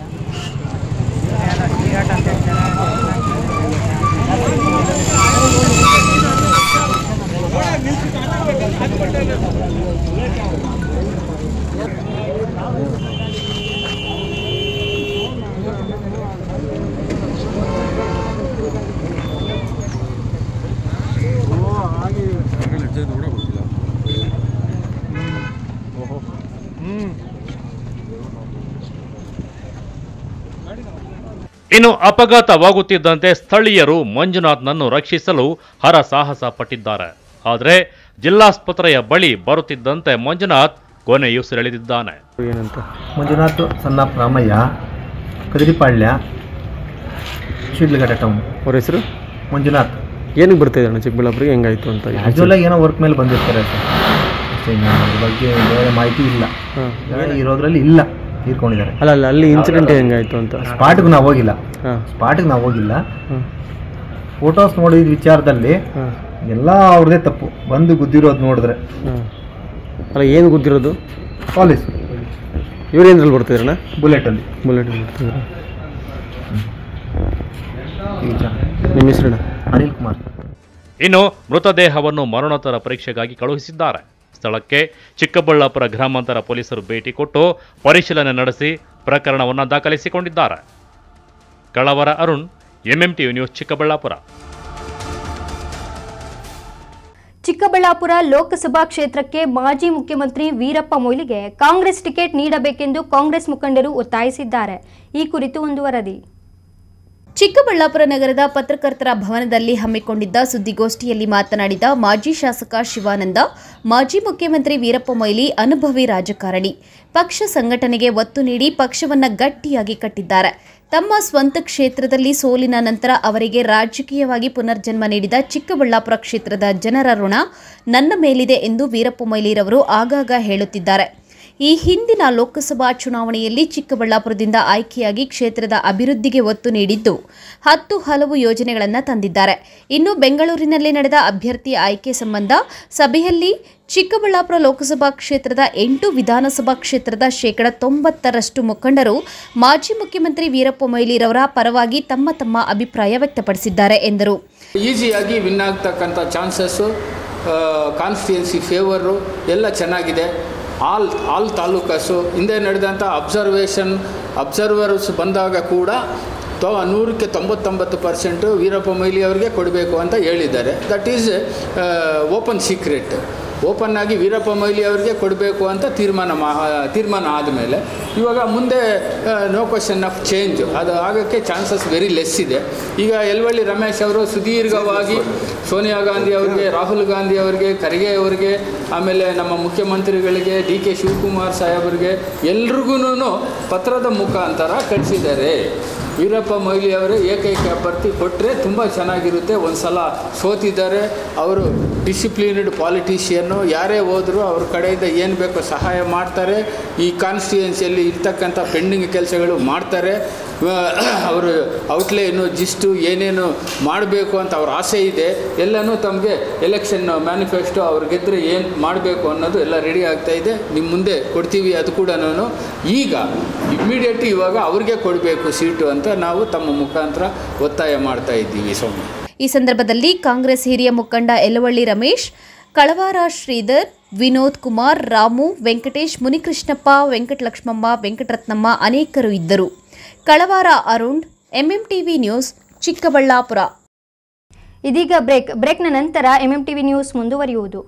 C: ಇನ್ನು ಅಪಘಾತವಾಗುತ್ತಿದ್ದಂತೆ ಸ್ಥಳೀಯರು ಮಂಜುನಾಥ್ನನ್ನು ರಕ್ಷಿಸಲು ಹರಸಾಹಸ ಪಟ್ಟಿದ್ದಾರೆ ಆದರೆ ಜಿಲ್ಲಾಸ್ಪತ್ರೆಯ ಬಳಿ ಬರುತ್ತಿದ್ದಂತೆ ಮಂಜುನಾಥ್ ಕೊನೆಯುಸಿರೆಳೆದಿದ್ದಾನೆ
K: ಏನಂತ
G: ಮಂಜುನಾಥ್ ಸನ್ನಪ್ಪ ರಾಮಯ್ಯ ಕದಿರಿಪಾಳ್ಯ ಶಿಡ್ಲಘಟ್ಟ ಟೌನ್
K: ಅವ್ರ ಹೆಸರು
G: ಮಂಜುನಾಥ್
K: ಏನಕ್ಕೆ ಬರ್ತಾ ಇದ್ದಾನೆ ಚಿಕ್ಕಬಳ್ಳಾಪುರಿಗೆ ಹೆಂಗಾಯ್ತು ಅಂತ ಈಗ?
G: ಕ್ಯಾಶುವಲ್ ಆಗಿ ಏನೋ ವರ್ಕ್ ಮೇಲೆ ಬಂದಿರ್ತಾರೆ ಸರ್ ಅಷ್ಟೇ ಇನ್ನು ಅದ್ರ ಬಗ್ಗೆ ಬೇರೆ ಮಾಹಿತಿ ಇಲ್ಲ
K: ಹಾಂ.
G: ಈಗ ಇರೋದ್ರಲ್ಲಿ ಇಲ್ಲ ತೀರ್ಕೊಂಡಿದ್ದಾರೆ
K: ಅಲ್ಲ ಅಲ್ಲ ಅಲ್ಲಿ ಇನ್ಸಿಡೆಂಟ್ ಹೆಂಗಾಯ್ತು ಅಂತ
G: ಸ್ಪಾಟ್ಗೆ ನಾವು ಹೋಗಿಲ್ಲ
K: ಹಾಂ
G: ಸ್ಪಾಟ್ಗೆ ನಾವು ಹೋಗಿಲ್ಲ
K: ಹಾಂ
G: ಫೋಟೋಸ್ ನೋಡಿದ ವಿಚಾರದಲ್ಲಿ
K: ಹಾಂ
G: ಎಲ್ಲ ಅವ್ರದ್ದೇ ತಪ್ಪು ಬಂದು ಗುದ್ದಿರೋದು ನೋಡಿದ್ರೆ
K: ಹಾಂ ಅಲ್ಲ ಏನು ಗೊತ್ತಿರೋದು
G: ಕಾಲೇಜ್
K: ಇವ್ರೇನ್ರಲ್ಲಿ ಬರ್ತಿದ್ರಣ್ಣ
G: ಬುಲೆಟಲ್ಲಿ
K: ಬುಲೆಟ್ ಬರ್ತಿದ್ರ
G: ಈ ವಿಚಾರ
K: ನಿಮ್ಮ ಹೆಸರಣ್ಣ
G: ಅನಿಲ್ ಕುಮಾರ್
C: ಇನ್ನು ಮೃತದೇಹವನ್ನು ಮರಣೋತ್ತರ ಪರೀಕ್ಷೆಗಾಗಿ ಕಳುಹಿಸಿದ್ದಾರೆ ಸ್ಥಳಕ್ಕೆ ಚಿಕ್ಕಬಳ್ಳಾಪುರ ಗ್ರಾಮಾಂತರ ಪೊಲೀಸರು ಭೇಟಿ ಕೊಟ್ಟು ಪರಿಶೀಲನೆ ನಡೆಸಿ ಪ್ರಕರಣವನ್ನು ದಾಖಲಿಸಿಕೊಂಡಿದ್ದಾರೆ ಕಳವರ ಅರುಣ್ ಎಂಎಂಟಿವಿ ನ್ಯೂಸ್ ಚಿಕ್ಕಬಳ್ಳಾಪುರ
A: ಚಿಕ್ಕಬಳ್ಳಾಪುರ ಲೋಕಸಭಾ ಕ್ಷೇತ್ರಕ್ಕೆ ಮಾಜಿ ಮುಖ್ಯಮಂತ್ರಿ ವೀರಪ್ಪ ಮೊಯ್ಲಿಗೆ ಕಾಂಗ್ರೆಸ್ ಟಿಕೆಟ್ ನೀಡಬೇಕೆಂದು ಕಾಂಗ್ರೆಸ್ ಮುಖಂಡರು ಒತ್ತಾಯಿಸಿದ್ದಾರೆ ಈ ಕುರಿತು ಒಂದು ವರದಿ
F: ಚಿಕ್ಕಬಳ್ಳಾಪುರ ನಗರದ ಪತ್ರಕರ್ತರ ಭವನದಲ್ಲಿ ಹಮ್ಮಿಕೊಂಡಿದ್ದ ಸುದ್ದಿಗೋಷ್ಠಿಯಲ್ಲಿ ಮಾತನಾಡಿದ ಮಾಜಿ ಶಾಸಕ ಶಿವಾನಂದ ಮಾಜಿ ಮುಖ್ಯಮಂತ್ರಿ ವೀರಪ್ಪ ಮೊಯ್ಲಿ ಅನುಭವಿ ರಾಜಕಾರಣಿ ಪಕ್ಷ ಸಂಘಟನೆಗೆ ಒತ್ತು ನೀಡಿ ಪಕ್ಷವನ್ನ ಗಟ್ಟಿಯಾಗಿ ಕಟ್ಟಿದ್ದಾರೆ ತಮ್ಮ ಸ್ವಂತ ಕ್ಷೇತ್ರದಲ್ಲಿ ಸೋಲಿನ ನಂತರ ಅವರಿಗೆ ರಾಜಕೀಯವಾಗಿ ಪುನರ್ಜನ್ಮ ನೀಡಿದ ಚಿಕ್ಕಬಳ್ಳಾಪುರ ಕ್ಷೇತ್ರದ ಜನರ ಋಣ ನನ್ನ ಮೇಲಿದೆ ಎಂದು ವೀರಪ್ಪ ಮೊಯ್ಲಿರವರು ಆಗಾಗ ಹೇಳುತ್ತಿದ್ದಾರೆ ಈ ಹಿಂದಿನ ಲೋಕಸಭಾ ಚುನಾವಣೆಯಲ್ಲಿ ಚಿಕ್ಕಬಳ್ಳಾಪುರದಿಂದ ಆಯ್ಕೆಯಾಗಿ ಕ್ಷೇತ್ರದ ಅಭಿವೃದ್ಧಿಗೆ ಒತ್ತು ನೀಡಿದ್ದು ಹತ್ತು ಹಲವು ಯೋಜನೆಗಳನ್ನು ತಂದಿದ್ದಾರೆ ಇನ್ನು ಬೆಂಗಳೂರಿನಲ್ಲಿ ನಡೆದ ಅಭ್ಯರ್ಥಿ ಆಯ್ಕೆ ಸಂಬಂಧ ಸಭೆಯಲ್ಲಿ ಚಿಕ್ಕಬಳ್ಳಾಪುರ ಲೋಕಸಭಾ ಕ್ಷೇತ್ರದ ಎಂಟು ವಿಧಾನಸಭಾ ಕ್ಷೇತ್ರದ ಶೇಕಡ ತೊಂಬತ್ತರಷ್ಟು ಮುಖಂಡರು ಮಾಜಿ ಮುಖ್ಯಮಂತ್ರಿ ವೀರಪ್ಪ ಮೊಯ್ಲಿರವರ ಪರವಾಗಿ ತಮ್ಮ ತಮ್ಮ ಅಭಿಪ್ರಾಯ ವ್ಯಕ್ತಪಡಿಸಿದ್ದಾರೆ ಎಂದರು
L: ಈಸಿಯಾಗಿ ವಿನ್ ಆಗ್ತಕ್ಕಂಥ ಚಾನ್ಸಸ್ಸು ಕಾನ್ಸ್ಟಿಟ್ಯೂನ್ಸಿ ಫೇವರು ಎಲ್ಲ ಚೆನ್ನಾಗಿದೆ ಆಲ್ ಆಲ್ ತಾಲೂಕಸ್ಸು ಹಿಂದೆ ನಡೆದಂಥ ಅಬ್ಸರ್ವೇಷನ್ ಅಬ್ಸರ್ವರ್ಸ್ ಬಂದಾಗ ಕೂಡ ತೊ ನೂರಕ್ಕೆ ತೊಂಬತ್ತೊಂಬತ್ತು ಪರ್ಸೆಂಟು ವೀರಪ್ಪ ಮೊಯ್ಲಿ ಅವರಿಗೆ ಕೊಡಬೇಕು ಅಂತ ಹೇಳಿದ್ದಾರೆ that is open secret open ಆಗಿ ವೀರಪ್ಪ ಮೊಯ್ಲಿ ಅವರಿಗೆ ಕೊಡಬೇಕು ಅಂತ ತೀರ್ಮಾನ ಮಾ ತೀರ್ಮಾನ ಆದಮೇಲೆ ಇವಾಗ ಮುಂದೆ ನೋ ಕ್ವಶನ್ ಆಫ್ ಚೇಂಜ್ ಅದು ಆಗೋಕ್ಕೆ ಚಾನ್ಸಸ್ ವೆರಿ ಲೆಸ್ ಇದೆ ಈಗ ಯಲವಳ್ಳಿ ರಮೇಶ್ ಅವರು ಸುದೀರ್ಘವಾಗಿ ಸೋನಿಯಾ ಗಾಂಧಿ ಅವರಿಗೆ ರಾಹುಲ್ ಗಾಂಧಿ ಅವರಿಗೆ ಖರ್ಗೆ ಅವರಿಗೆ ಆಮೇಲೆ ನಮ್ಮ ಮುಖ್ಯಮಂತ್ರಿಗಳಿಗೆ ಡಿ ಕೆ ಶಿವಕುಮಾರ್ ಸಾಹೇಬರಿಗೆ ಎಲ್ರಿಗೂ ಪತ್ರದ ಮುಖಾಂತರ ಕಳಿಸಿದ್ದಾರೆ ವೀರಪ್ಪ ಮೊಯ್ಲಿ ಅವರು ಏಕೈಕ ಅಭ್ಯರ್ಥಿ ಕೊಟ್ಟರೆ ತುಂಬ ಚೆನ್ನಾಗಿರುತ್ತೆ ಒಂದು ಸಲ ಸೋತಿದ್ದಾರೆ ಅವರು ಡಿಸಿಪ್ಲಿನ್ಡ್ ಪಾಲಿಟಿಷಿಯನ್ನು ಯಾರೇ ಹೋದರೂ ಅವ್ರ ಕಡೆಯಿಂದ ಏನು ಬೇಕೋ ಸಹಾಯ ಮಾಡ್ತಾರೆ ಈ ಕಾನ್ಸ್ಟಿಟ್ಯೂನ್ಸಿಯಲ್ಲಿ ಇರ್ತಕ್ಕಂಥ ಪೆಂಡಿಂಗ್ ಕೆಲಸಗಳು ಮಾಡ್ತಾರೆ ಅವರು ಔಟ್ಲೈನು ಜಿಸ್ಟು ಏನೇನು ಮಾಡಬೇಕು ಅಂತ ಅವ್ರ ಆಸೆ ಇದೆ ಎಲ್ಲನೂ ತಮಗೆ ಎಲೆಕ್ಷನ್ ಮ್ಯಾನಿಫೆಸ್ಟೋ ಅವ್ರು ಗೆದ್ದರೆ ಏನು ಮಾಡಬೇಕು ಅನ್ನೋದು ಎಲ್ಲ ರೆಡಿ ಆಗ್ತಾ ಇದೆ ನಿಮ್ಮ ಮುಂದೆ ಕೊಡ್ತೀವಿ ಅದು ಕೂಡ ನಾನು ಈಗ ಇಮ್ಮಿಡಿಯೇಟ್ ಇವಾಗ ಅವ್ರಿಗೆ ಕೊಡಬೇಕು ಸೀಟು ಅಂತ ನಾವು ತಮ್ಮ ಮುಖಾಂತರ ಒತ್ತಾಯ ಮಾಡ್ತಾ ಇದ್ದೀವಿ ಸ್ವಾಮಿ
F: ಈ ಸಂದರ್ಭದಲ್ಲಿ ಕಾಂಗ್ರೆಸ್ ಹಿರಿಯ ಮುಖಂಡ ಯಲವಳ್ಳಿ ರಮೇಶ್ ಕಳವಾರ ಶ್ರೀಧರ್ ವಿನೋದ್ ಕುಮಾರ್ ರಾಮು ವೆಂಕಟೇಶ್ ಮುನಿಕೃಷ್ಣಪ್ಪ ವೆಂಕಟಲಕ್ಷ್ಮಮ್ಮ ವೆಂಕಟರತ್ನಮ್ಮ ಅನೇಕರು ಇದ್ದರು ಕಳವಾರ ಅರುಣ್ ಎಂಎಂಟಿವಿ ನ್ಯೂಸ್ ಚಿಕ್ಕಬಳ್ಳಾಪುರ
A: ಇದೀಗ ಬ್ರೇಕ್ ಬ್ರೇಕ್ನ ನಂತರ ಎಂಎಂ ಟಿವಿ ನ್ಯೂಸ್ ಮುಂದುವರಿಯುವುದು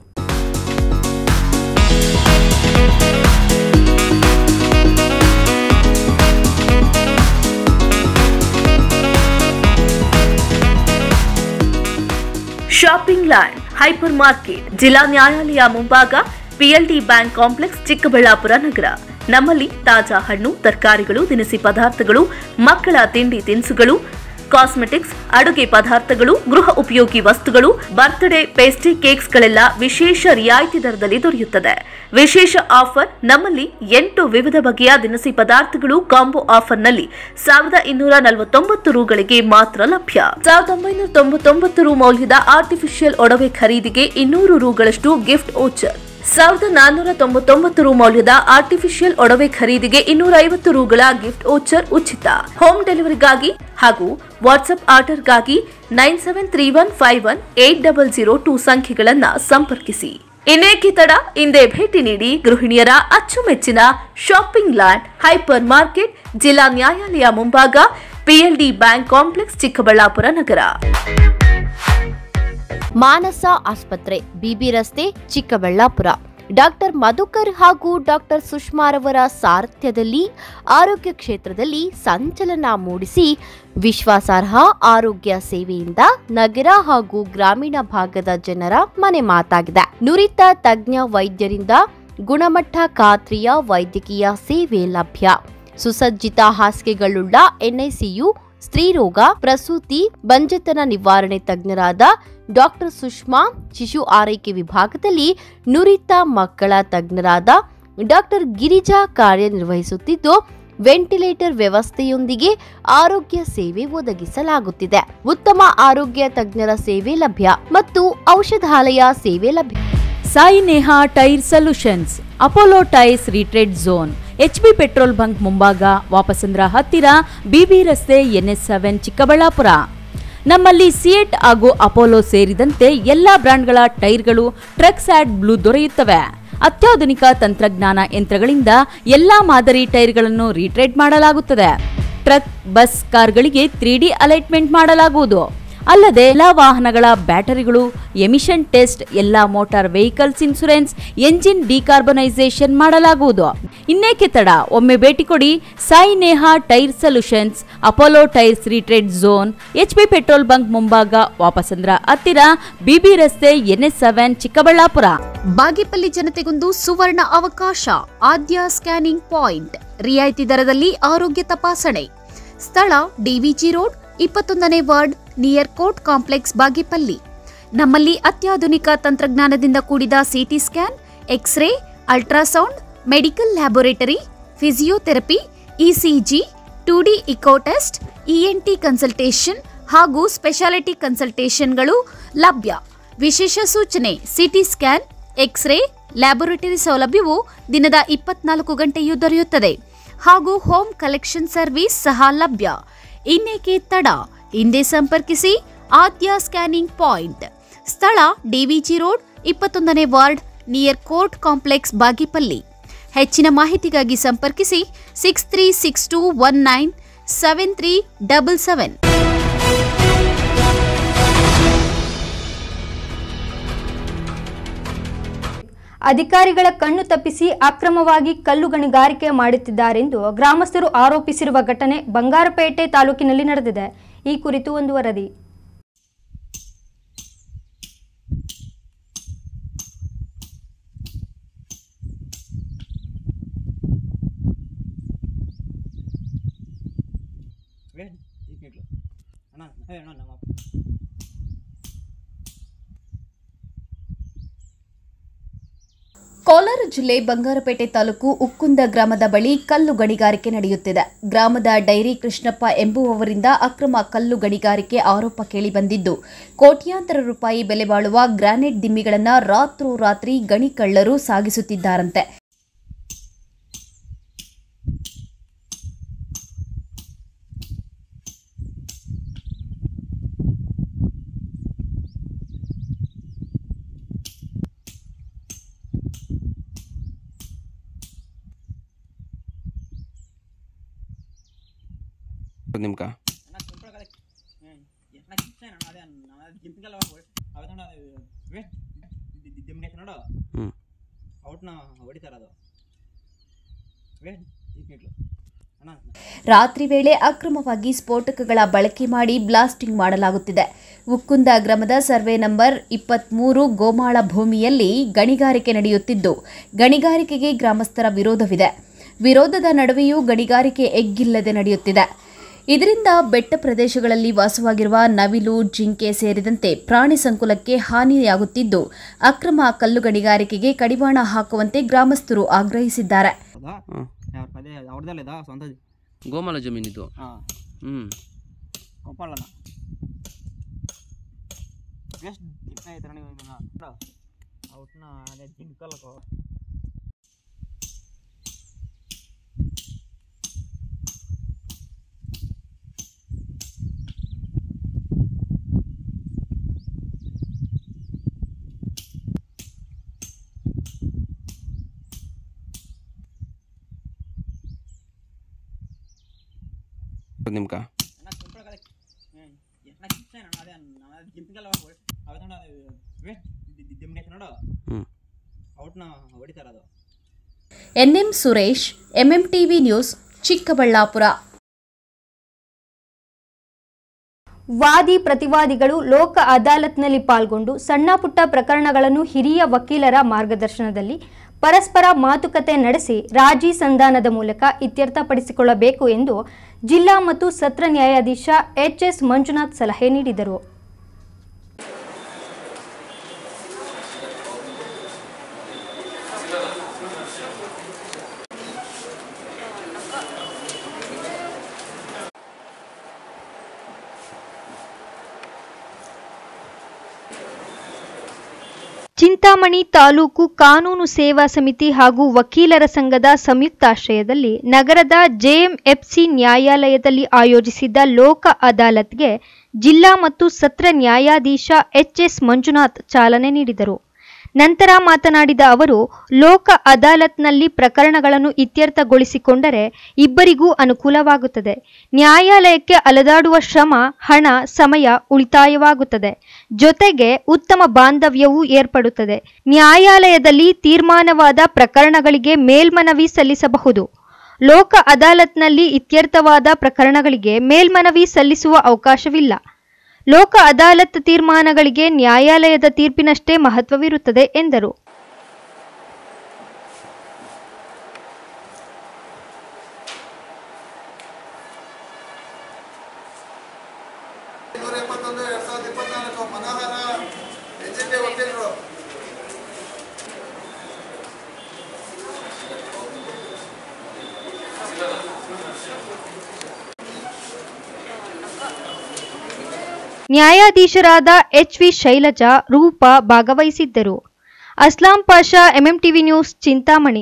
M: ಶಾಪಿಂಗ್ ಲ್ಯಾಂಡ್ ಹೈಪರ್ ಮಾರ್ಕೆಟ್ ಜಿಲ್ಲಾ ನ್ಯಾಯಾಲಯ ಮುಂಭಾಗ ಪಿಎಲ್ಡಿ ಬ್ಯಾಂಕ್ ಕಾಂಪ್ಲೆಕ್ಸ್ ಚಿಕ್ಕಬಳ್ಳಾಪುರ ನಗರ ನಮ್ಮಲ್ಲಿ ತಾಜಾ ಹಣ್ಣು ತರಕಾರಿಗಳು ದಿನಸಿ ಪದಾರ್ಥಗಳು ಮಕ್ಕಳ ತಿಂಡಿ ತಿನಿಸುಗಳು ಕಾಸ್ಮೆಟಿಕ್ಸ್ ಅಡುಗೆ ಪದಾರ್ಥಗಳು ಗೃಹ ಉಪಯೋಗಿ ವಸ್ತುಗಳು ಬರ್ತ್ಡೇ ಪೇಸ್ಟ್ರಿ ಕೇಕ್ಸ್ಗಳೆಲ್ಲ ವಿಶೇಷ ರಿಯಾಯಿತಿ ದರದಲ್ಲಿ ದೊರೆಯುತ್ತದೆ ವಿಶೇಷ ಆಫರ್ ನಮ್ಮಲ್ಲಿ ಎಂಟು ವಿವಿಧ ಬಗೆಯ ದಿನಸಿ ಪದಾರ್ಥಗಳು ಕಾಂಬೋ ಆಫರ್ನಲ್ಲಿ ಸಾವಿರದ ಇನ್ನೂರ ನಲವತ್ತೊಂಬತ್ತು ರೂಗಳಿಗೆ ಮಾತ್ರ ಲಭ್ಯ ಸಾವಿರದ ಒಂಬೈನೂರ ತೊಂಬತ್ತೊಂಬತ್ತು ರು ಮೌಲ್ಯದ ಆರ್ಟಿಫಿಷಿಯಲ್ ಒಡವೆ ಖರೀದಿಗೆ ಇನ್ನೂರು ರೂಗಳಷ್ಟು ಗಿಫ್ಟ್ ಓಚರ್ ಸಾವಿರದ ನಾನ್ನೂರ ತೊಂಬತ್ತೊಂಬತ್ತು ರು ಮೌಲ್ಯದ ಆರ್ಟಿಫಿಷಿಯಲ್ ಒಡವೆ ಖರೀದಿಗೆ ಇನ್ನೂರ ಐವತ್ತು ರೂಗಳ ಗಿಫ್ಟ್ ಓಚರ್ ಉಚಿತ ಹೋಮ್ ಡೆಲಿವರಿಗಾಗಿ ಹಾಗೂ ವಾಟ್ಸ್ಆಪ್ ಆರ್ಡರ್ಗಾಗಿ nine seven three one five one eight double zero two ಸಂಖ್ಯೆಗಳನ್ನು ಸಂಪರ್ಕಿಸಿ ಇನ್ನೇಕೆ ತಡ ಹಿಂದೆ ಭೇಟಿ ನೀಡಿ ಗೃಹಿಣಿಯರ ಅಚ್ಚುಮೆಚ್ಚಿನ ಶಾಪಿಂಗ್ ಲ್ಯಾಂಡ್ ಹೈಪರ್ ಮಾರ್ಕೆಟ್ ಜಿಲ್ಲಾ ನ್ಯಾಯಾಲಯ ಮುಂಭಾಗ ಪಿಎಲ್ಡಿ ಬ್ಯಾಂಕ್ ಕಾಂಪ್ಲೆಕ್ಸ್ ಚಿಕ್ಕಬಳ್ಳಾಪುರ ನಗರ
J: ಮಾನಸ ಆಸ್ಪತ್ರೆ ಬಿಬಿ ರಸ್ತೆ ಚಿಕ್ಕಬಳ್ಳಾಪುರ ಡಾಕ್ಟರ್ ಮಧುಕರ್ ಹಾಗೂ ಡಾಕ್ಟರ್ ಸುಷ್ಮಾರವರ ಸಾರಥ್ಯದಲ್ಲಿ ಆರೋಗ್ಯ ಕ್ಷೇತ್ರದಲ್ಲಿ ಸಂಚಲನ ಮೂಡಿಸಿ ವಿಶ್ವಾಸಾರ್ಹ ಆರೋಗ್ಯ ಸೇವೆಯಿಂದ ನಗರ ಹಾಗೂ ಗ್ರಾಮೀಣ ಭಾಗದ ಜನರ ಮನೆ ಮಾತಾಗಿದೆ ನುರಿತ ತಜ್ಞ ವೈದ್ಯರಿಂದ ಗುಣಮಟ್ಟ ಖಾತ್ರಿಯ ವೈದ್ಯಕೀಯ ಸೇವೆ ಲಭ್ಯ ಸುಸಜ್ಜಿತ ಹಾಸಿಗೆಗಳುಳ್ಳ ಎನ್ಐಸಿಯು ಸ್ತ್ರೀರೋಗ ಪ್ರಸೂತಿ ಬಂಜೆತನ ನಿವಾರಣೆ ತಜ್ಞರಾದ ಡಾಕ್ಟರ್ ಸುಷ್ಮಾ ಶಿಶು ಆರೈಕೆ ವಿಭಾಗದಲ್ಲಿ ನುರಿತ ಮಕ್ಕಳ ತಜ್ಞರಾದ ಡಾಕ್ಟರ್ ಗಿರಿಜಾ ಕಾರ್ಯನಿರ್ವಹಿಸುತ್ತಿದ್ದು ವೆಂಟಿಲೇಟರ್ ವ್ಯವಸ್ಥೆಯೊಂದಿಗೆ ಆರೋಗ್ಯ ಸೇವೆ ಒದಗಿಸಲಾಗುತ್ತಿದೆ ಉತ್ತಮ ಆರೋಗ್ಯ ತಜ್ಞರ ಸೇವೆ ಲಭ್ಯ ಮತ್ತು ಔಷಧಾಲಯ ಸೇವೆ ಲಭ್ಯ
N: Sai Neha tyre solutions Apollo tyres retread zone HB petrol bunk ಮುಂಭಾಗ ವಾಪಸಂದ್ರ ಹತ್ತಿರ ಬಿಬಿ ರಸ್ತೆ ಎನ್ಎಸ್ ಸೆವೆನ್ ಚಿಕ್ಕಬಳ್ಳಾಪುರ ನಮ್ಮಲ್ಲಿ ಸಿಯೆಟ್ ಹಾಗೂ ಅಪೋಲೋ ಸೇರಿದಂತೆ ಎಲ್ಲಾ ಬ್ರಾಂಡ್ಗಳ ಟೈರ್ಗಳು ಟ್ರಕ್ಸ್ ಆಡ್ ಬ್ಲೂ ದೊರೆಯುತ್ತವೆ ಅತ್ಯಾಧುನಿಕ ತಂತ್ರಜ್ಞಾನ ಯಂತ್ರಗಳಿಂದ ಎಲ್ಲಾ ಮಾದರಿ ಟೈರ್ಗಳನ್ನು ರೀಟ್ರೇಡ್ ಮಾಡಲಾಗುತ್ತದೆ ಟ್ರಕ್ ಬಸ್ ಕಾರ್ಗಳಿಗೆ ತ್ರೀ ಡಿ ಅಲೈಟ್ಮೆಂಟ್ ಮಾಡಲಾಗುವುದು ಅಲ್ಲದೆ ಎಲ್ಲ ವಾಹನಗಳ ಬ್ಯಾಟರಿಗಳು ಎಮಿಷನ್ ಟೆಸ್ಟ್ ಎಲ್ಲ motor vehicles insurance engine decarbonisation ಮಾಡಲಾಗುವುದು ಇನ್ನೇಕೆ ತಡ ಒಮ್ಮೆ ಭೇಟಿ ಕೊಡಿ Sai Neha tyre solutions Apollo tyres retread zone HP petrol bunk ಮುಂಭಾಗ ವಾಪಸಂದ್ರ ಹತ್ತಿರ ಬಿಬಿ ರಸ್ತೆ ಎನ್ಎಸ್ ಸೆವೆನ್ ಚಿಕ್ಕಬಳ್ಳಾಪುರ
F: ಬಾಗೇಪಲ್ಲಿ ಜನತೆಗೊಂದು ಸುವರ್ಣ ಅವಕಾಶ ಆದ್ಯ ಸ್ಕ್ಯಾನಿಂಗ್ ಪಾಯಿಂಟ್ ರಿಯಾಯಿತಿ ದರದಲ್ಲಿ ಆರೋಗ್ಯ ತಪಾಸಣೆ ಸ್ಥಳ ಡಿವಿಜಿ ರೋಡ್ ಇಪ್ಪತ್ತೊಂದನೇ ward near court complex Bagepalli ನಮ್ಮಲ್ಲಿ ಅತ್ಯಾಧುನಿಕ ತಂತ್ರಜ್ಞಾನದಿಂದ ಕೂಡಿದ CT scan X ray ultrasound medical laboratory physiotherapy ECG two D echo test ENT consultation ಹಾಗೂ ಸ್ಪೆಷಾಲಿಟಿ ಕನ್ಸಲ್ಟೇಷನ್ಗಳು ಲಭ್ಯ ವಿಶೇಷ ಸೂಚನೆ ಸಿಟಿ ಸ್ಕ್ಯಾನ್ ಎಕ್ಸ್ರೇ ಲ್ಯಾಬೊರೇಟರಿ ಸೌಲಭ್ಯವು ದಿನದ ಇಪ್ಪತ್ನಾಲ್ಕು ಗಂಟೆಯೂ ದೊರೆಯುತ್ತದೆ ಹಾಗೂ ಹೋಮ್ ಕಲೆಕ್ಷನ್ ಸರ್ವಿಸ್ ಸಹ ಲಭ್ಯ ಇನ್ನೇಕೆ ತಡ ಹಿಂದೆ ಸಂಪರ್ಕಿಸಿ ಆದ್ಯ ಸ್ಕ್ಯಾನಿಂಗ್ ಪಾಯಿಂಟ್ ಸ್ಥಳ ಡಿವಿಜಿ ರೋಡ್ ಇಪ್ಪತ್ತೊಂದನೇ ward near court complex Bagepalli ಹೆಚ್ಚಿನ ಮಾಹಿತಿಗಾಗಿ ಸಂಪರ್ಕಿಸಿ six three six two one nine seven three double seven
A: ಅಧಿಕಾರಿಗಳ ಕಣ್ಣು ತಪ್ಪಿಸಿ ಅಕ್ರಮವಾಗಿ ಕಲ್ಲು ಗಣಿಗಾರಿಕೆ ಮಾಡುತ್ತಿದ್ದಾರೆಂದು ಗ್ರಾಮಸ್ಥರು ಆರೋಪಿಸಿರುವ ಘಟನೆ ಬಂಗಾರಪೇಟೆ ತಾಲೂಕಿನಲ್ಲಿ ನಡೆದಿದೆ ಈ ಕುರಿತು ಒಂದು ವರದಿ
F: ಕೋಲಾರ ಜಿಲ್ಲೆ ಬಂಗಾರಪೇಟೆ ತಾಲೂಕು ಉಕ್ಕುಂದ ಗ್ರಾಮದ ಬಳಿ ಕಲ್ಲು ಗಣಿಗಾರಿಕೆ ನಡೆಯುತ್ತಿದೆ ಗ್ರಾಮದ ಡೈರಿ ಕೃಷ್ಣಪ್ಪ ಎಂಬುವವರಿಂದ ಅಕ್ರಮ ಕಲ್ಲು ಗಣಿಗಾರಿಕೆ ಆರೋಪ ಕೇಳಿಬಂದಿದ್ದು ಕೋಟ್ಯಾಂತರ ರೂಪಾಯಿ ಬೆಲೆ ಬಾಳುವ ಗ್ರಾನೈಟ್ ದಿಮ್ಮಿಗಳನ್ನು ರಾತ್ರೋರಾತ್ರಿ ಗಣಿ ಕಳ್ಳರು ಸಾಗಿಸುತ್ತಿದ್ದಾರಂತೆ
O: ನಿಮ್ಗೆ ಹ್ಮ್.
G: ಔಟ್ನ ಹೊಡಿತಾರದು
F: ರಾತ್ರಿ ವೇಳೆ ಅಕ್ರಮವಾಗಿ ಸ್ಫೋಟಕಗಳ ಬಳಕೆ ಮಾಡಿ ಬ್ಲಾಸ್ಟಿಂಗ್ ಮಾಡಲಾಗುತ್ತಿದೆ ಉಕ್ಕುಂದ ಗ್ರಾಮದ ಸರ್ವೆ ನಂಬರ್ ಇಪ್ಪತ್ಮೂರು ಗೋಮಾಳ ಭೂಮಿಯಲ್ಲಿ ಗಣಿಗಾರಿಕೆ ನಡೆಯುತ್ತಿದ್ದು ಗಣಿಗಾರಿಕೆಗೆ ಗ್ರಾಮಸ್ಥರ ವಿರೋಧವಿದೆ ವಿರೋಧದ ನಡುವೆಯೂ ಗಣಿಗಾರಿಕೆ ಎಗ್ಗಿಲ್ಲದೆ ನಡೆಯುತ್ತಿದೆ ಇದರಿಂದ ಬೆಟ್ಟ ಪ್ರದೇಶಗಳಲ್ಲಿ ವಾಸವಾಗಿರುವ ನವಿಲು ಜಿಂಕೆ ಸೇರಿದಂತೆ ಪ್ರಾಣಿ ಸಂಕುಲಕ್ಕೆ ಹಾನಿಯಾಗುತ್ತಿದ್ದು ಅಕ್ರಮ ಕಲ್ಲು ಗಣಿಗಾರಿಕೆಗೆ ಕಡಿವಾಣ ಹಾಕುವಂತೆ ಗ್ರಾಮಸ್ಥರು ಆಗ್ರಹಿಸಿದ್ದಾರೆ
G: ಅದೇ ಅವ್ರದ್ದಲ್ಲ ಇದಾ ಸ್ವಂತ
O: ಗೋಮಾಳ ಜಮೀನಿದು
G: ಹಾಂ
O: ಹ್ಞೂ
G: ಕೊಪ್ಪಳನ ಎಷ್ಟು ದಿಪ್ಪ ಐತೆ ನೀವು ಇದನ್ನ ಔಟ್ನ ಅದೇ ಜಿಂಕಲ್ಕೋ
O: ನಿಮ್ಗೆ ಹ್ಞೂ
G: ಔಟ್ನ ಹೊಡಿತಾರದು
F: NM Suresh MMTV news Chikkaballapura
A: ವಾದಿ ಪ್ರತಿವಾದಿಗಳು ಲೋಕ ಅದಾಲತ್ನಲ್ಲಿ ಪಾಲ್ಗೊಂಡು ಸಣ್ಣ ಪುಟ್ಟ ಪ್ರಕರಣಗಳನ್ನು ಹಿರಿಯ ವಕೀಲರ ಮಾರ್ಗದರ್ಶನದಲ್ಲಿ ಪರಸ್ಪರ ಮಾತುಕತೆ ನಡೆಸಿ ರಾಜಿ ಸಂಧಾನದ ಮೂಲಕ ಇತ್ಯರ್ಥಪಡಿಸಿಕೊಳ್ಳಬೇಕು ಎಂದು ಜಿಲ್ಲಾ ಮತ್ತು ಸತ್ರ ನ್ಯಾಯಾಧೀಶ ಎಚ್ ಎಸ್ ಮಂಜುನಾಥ್ ಸಲಹೆ ನೀಡಿದರು ಚಿಂತಾಮಣಿ ತಾಲೂಕು ಕಾನೂನು ಸೇವಾ ಸಮಿತಿ ಹಾಗೂ ವಕೀಲರ ಸಂಘದ ಸಂಯುಕ್ತಾಶ್ರಯದಲ್ಲಿ ನಗರದ ಜೆಎಂಎಫ್ಸಿ ನ್ಯಾಯಾಲಯದಲ್ಲಿ ಆಯೋಜಿಸಿದ್ದ ಲೋಕ ಅದಾಲತ್ಗೆ ಜಿಲ್ಲಾ ಮತ್ತು ಸತ್ರ ನ್ಯಾಯಾಧೀಶ ಎಚ್ಎಸ್ ಮಂಜುನಾಥ್ ಚಾಲನೆ ನೀಡಿದರು ನಂತರ ಮಾತನಾಡಿದ ಅವರು ಲೋಕ ಅದಾಲತ್ನಲ್ಲಿ ಪ್ರಕರಣಗಳನ್ನು ಇತ್ಯರ್ಥಗೊಳಿಸಿಕೊಂಡರೆ ಇಬ್ಬರಿಗೂ ಅನುಕೂಲವಾಗುತ್ತದೆ ನ್ಯಾಯಾಲಯಕ್ಕೆ ಅಲೆದಾಡುವ ಶ್ರಮ ಹಣ ಸಮಯ ಉಳಿತಾಯವಾಗುತ್ತದೆ ಜೊತೆಗೆ ಉತ್ತಮ ಬಾಂಧವ್ಯವೂ ಏರ್ಪಡುತ್ತದೆ ನ್ಯಾಯಾಲಯದಲ್ಲಿ ತೀರ್ಮಾನವಾದ ಪ್ರಕರಣಗಳಿಗೆ ಮೇಲ್ಮನವಿ ಸಲ್ಲಿಸಬಹುದು ಲೋಕ ಅದಾಲತ್ನಲ್ಲಿ ಇತ್ಯರ್ಥವಾದ ಪ್ರಕರಣಗಳಿಗೆ ಮೇಲ್ಮನವಿ ಸಲ್ಲಿಸುವ ಅವಕಾಶವಿಲ್ಲ ಲೋಕ ಅದಾಲತ್ ತೀರ್ಮಾನಗಳಿಗೆ ನ್ಯಾಯಾಲಯದ ತೀರ್ಪಿನಷ್ಟೇ ಮಹತ್ವವಿರುತ್ತದೆ ಎಂದರು ನ್ಯಾಯಾಧೀಶರಾದ ಎಚ್ ವಿ ಶೈಲಜಾ ರೂಪಾ ಭಾಗವಹಿಸಿದ್ದರು ಅಸ್ಲಾಂ ಪಾಷಾ ಎಂಎಂಟಿವಿ ನ್ಯೂಸ್ ಚಿಂತಾಮಣಿ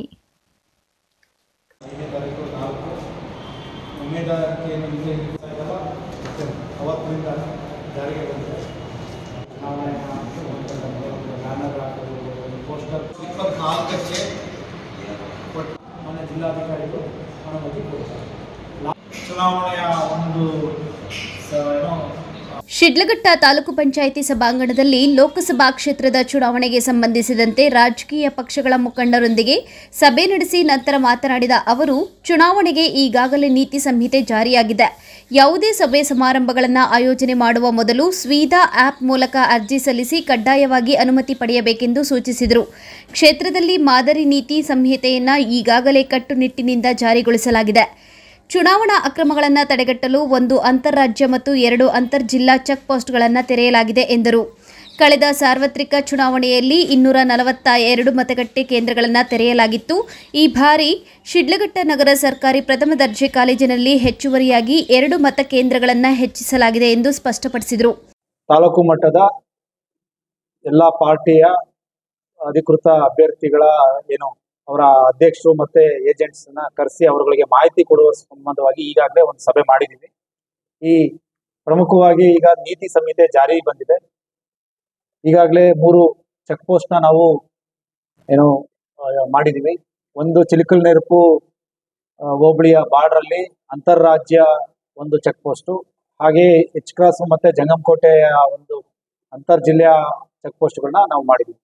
P: ಉಮೇದಾರಿಕೆಯನ್ನು ನಿಷೇಧಿಸ್ತಾ ಇದ್ದಲ್ಲ ಅವತ್ತಿನಿಂದ ಜಾರಿಗೆ ಬಂದಿದೆ ಚುನಾವಣೆಯ ಸಂಬಂಧಪಟ್ಟಂತೆ ಒಂದು ಬ್ಯಾನರ್ ಹಾಕೋದು ಒಂದು ಪೋಸ್ಟರ್ ಇಪ್ಪತ್ನಾಲ್ಕಕ್ಕೆ ಕೊಟ್ಟು ಮಾನ್ಯ ಜಿಲ್ಲಾಧಿಕಾರಿಗಳು ಅನುಮತಿ ಕೊಡ್ತಾರೆ ಚುನಾವಣೆಯ ಒಂದು ಸ- ಏನೋ
F: ಶಿಡ್ಲಘಟ್ಟ ತಾಲೂಕು ಪಂಚಾಯಿತಿ ಸಭಾಂಗಣದಲ್ಲಿ ಲೋಕಸಭಾ ಕ್ಷೇತ್ರದ ಚುನಾವಣೆಗೆ ಸಂಬಂಧಿಸಿದಂತೆ ರಾಜಕೀಯ ಪಕ್ಷಗಳ ಮುಖಂಡರೊಂದಿಗೆ ಸಭೆ ನಡೆಸಿ ನಂತರ ಮಾತನಾಡಿದ ಅವರು ಚುನಾವಣೆಗೆ ಈಗಾಗಲೇ ನೀತಿ ಸಂಹಿತೆ ಜಾರಿಯಾಗಿದೆ ಯಾವುದೇ ಸಭೆ ಸಮಾರಂಭಗಳನ್ನು ಆಯೋಜನೆ ಮಾಡುವ ಮೊದಲು ಸ್ವೀದಾ ಆ್ಯಪ್ ಮೂಲಕ ಅರ್ಜಿ ಸಲ್ಲಿಸಿ ಕಡ್ಡಾಯವಾಗಿ ಅನುಮತಿ ಪಡೆಯಬೇಕೆಂದು ಸೂಚಿಸಿದರು ಕ್ಷೇತ್ರದಲ್ಲಿ ಮಾದರಿ ನೀತಿ ಸಂಹಿತೆಯನ್ನು ಈಗಾಗಲೇ ಕಟ್ಟುನಿಟ್ಟಿನಿಂದ ಜಾರಿಗೊಳಿಸಲಾಗಿದೆ ಚುನಾವಣಾ ಅಕ್ರಮಗಳನ್ನು ತಡೆಗಟ್ಟಲು ಒಂದು ಅಂತಾರಾಜ್ಯ ಮತ್ತು ಎರಡು ಅಂತರ್ಜಿಲ್ಲಾ ಚೆಕ್ ಪೋಸ್ಟ್ಗಳನ್ನು ತೆರೆಯಲಾಗಿದೆ ಎಂದರು ಕಳೆದ ಸಾರ್ವತ್ರಿಕ ಚುನಾವಣೆಯಲ್ಲಿ ಇನ್ನೂರ ನಲವತ್ತ ಎರಡು ಮತಗಟ್ಟೆ ಕೇಂದ್ರಗಳನ್ನು ತೆರೆಯಲಾಗಿತ್ತು ಈ ಬಾರಿ ಶಿಡ್ಲಘಟ್ಟ ನಗರ ಸರ್ಕಾರಿ ಪ್ರಥಮ ದರ್ಜೆ ಕಾಲೇಜಿನಲ್ಲಿ ಹೆಚ್ಚುವರಿಯಾಗಿ ಎರಡು ಮತಕೇಂದ್ರಗಳನ್ನು ಹೆಚ್ಚಿಸಲಾಗಿದೆ ಎಂದು ಸ್ಪಷ್ಟಪಡಿಸಿದರು
P: ತಾಲೂಕು ಮಟ್ಟದ ಎಲ್ಲ ಪಾರ್ಟಿಯ ಅಧಿಕೃತ ಅಭ್ಯರ್ಥಿಗಳ ಏನು ಅವರ ಅಧ್ಯಕ್ಷರು ಮತ್ತೆ ಏಜೆಂಟ್ಸ್ ನ ಕರೆಸಿ ಅವರುಗಳಿಗೆ ಮಾಹಿತಿ ಕೊಡುವ ಸಂಬಂಧವಾಗಿ ಈಗಾಗಲೇ ಒಂದು ಸಭೆ ಮಾಡಿದ್ದೀವಿ ಈ ಪ್ರಮುಖವಾಗಿ ಈಗ ನೀತಿ ಸಂಹಿತೆ ಜಾರಿ ಬಂದಿದೆ ಈಗಾಗಲೇ ಮೂರು ಚೆಕ್ ಪೋಸ್ಟ್ ನ ನಾವು ಏನು ಆ, ಮಾಡಿದೀವಿ ಒಂದು ಚಿಲಿಕಲ್ ನೆರಪು ಆ, ಹೋಬಳಿಯ ಬಾರ್ಡರ್ ಅಲ್ಲಿ ಅಂತಾರಾಜ್ಯ ಒಂದು ಚೆಕ್ ಪೋಸ್ಟು ಹಾಗೆ ಎಚ್ ಕ್ರಾಸ್ ಮತ್ತೆ ಜಂಗಮಕೋಟೆಯ ಒಂದು ಅಂತರ್ ಜಿಲ್ಲೆಯ ಚೆಕ್ ಪೋಸ್ಟ್ಗಳನ್ನ ನಾವು ಮಾಡಿದ್ವಿ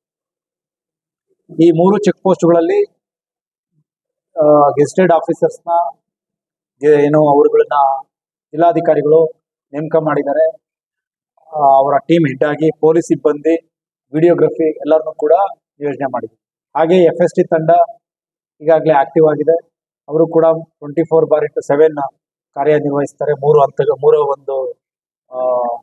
P: ಈ ಮೂರು ಚೆಕ್ ಪೋಸ್ಟ್ಗಳಲ್ಲಿ ಗೆಸ್ಟೆಡ್ ಆಫೀಸರ್ಸ್ನ ಏನು ಅವರುಗಳನ್ನ ಜಿಲ್ಲಾಧಿಕಾರಿಗಳು ನೇಮಕ ಮಾಡಿದ್ದಾರೆ ಆ, ಅವರ ಟೀಮ್ ಹೆಡ್ ಆಗಿ ಪೊಲೀಸ್ ಸಿಬ್ಬಂದಿ ವಿಡಿಯೋಗ್ರಫಿ ಎಲ್ಲರನ್ನೂ ಕೂಡ ಯೋಜನೆ ಮಾಡಿದ್ವಿ ಹಾಗೆ ಎಫ್ ಎಸ್ ಟಿ ತಂಡ ಈಗಾಗಲೇ ಆಕ್ಟಿವ್ ಆಗಿದೆ ಅವರು ಕೂಡ twenty four bar into seven ಕಾರ್ಯನಿರ್ವಹಿಸ್ತಾರೆ ಮೂರು ಹಂತ ಮೂರು ಒಂದು ಆ,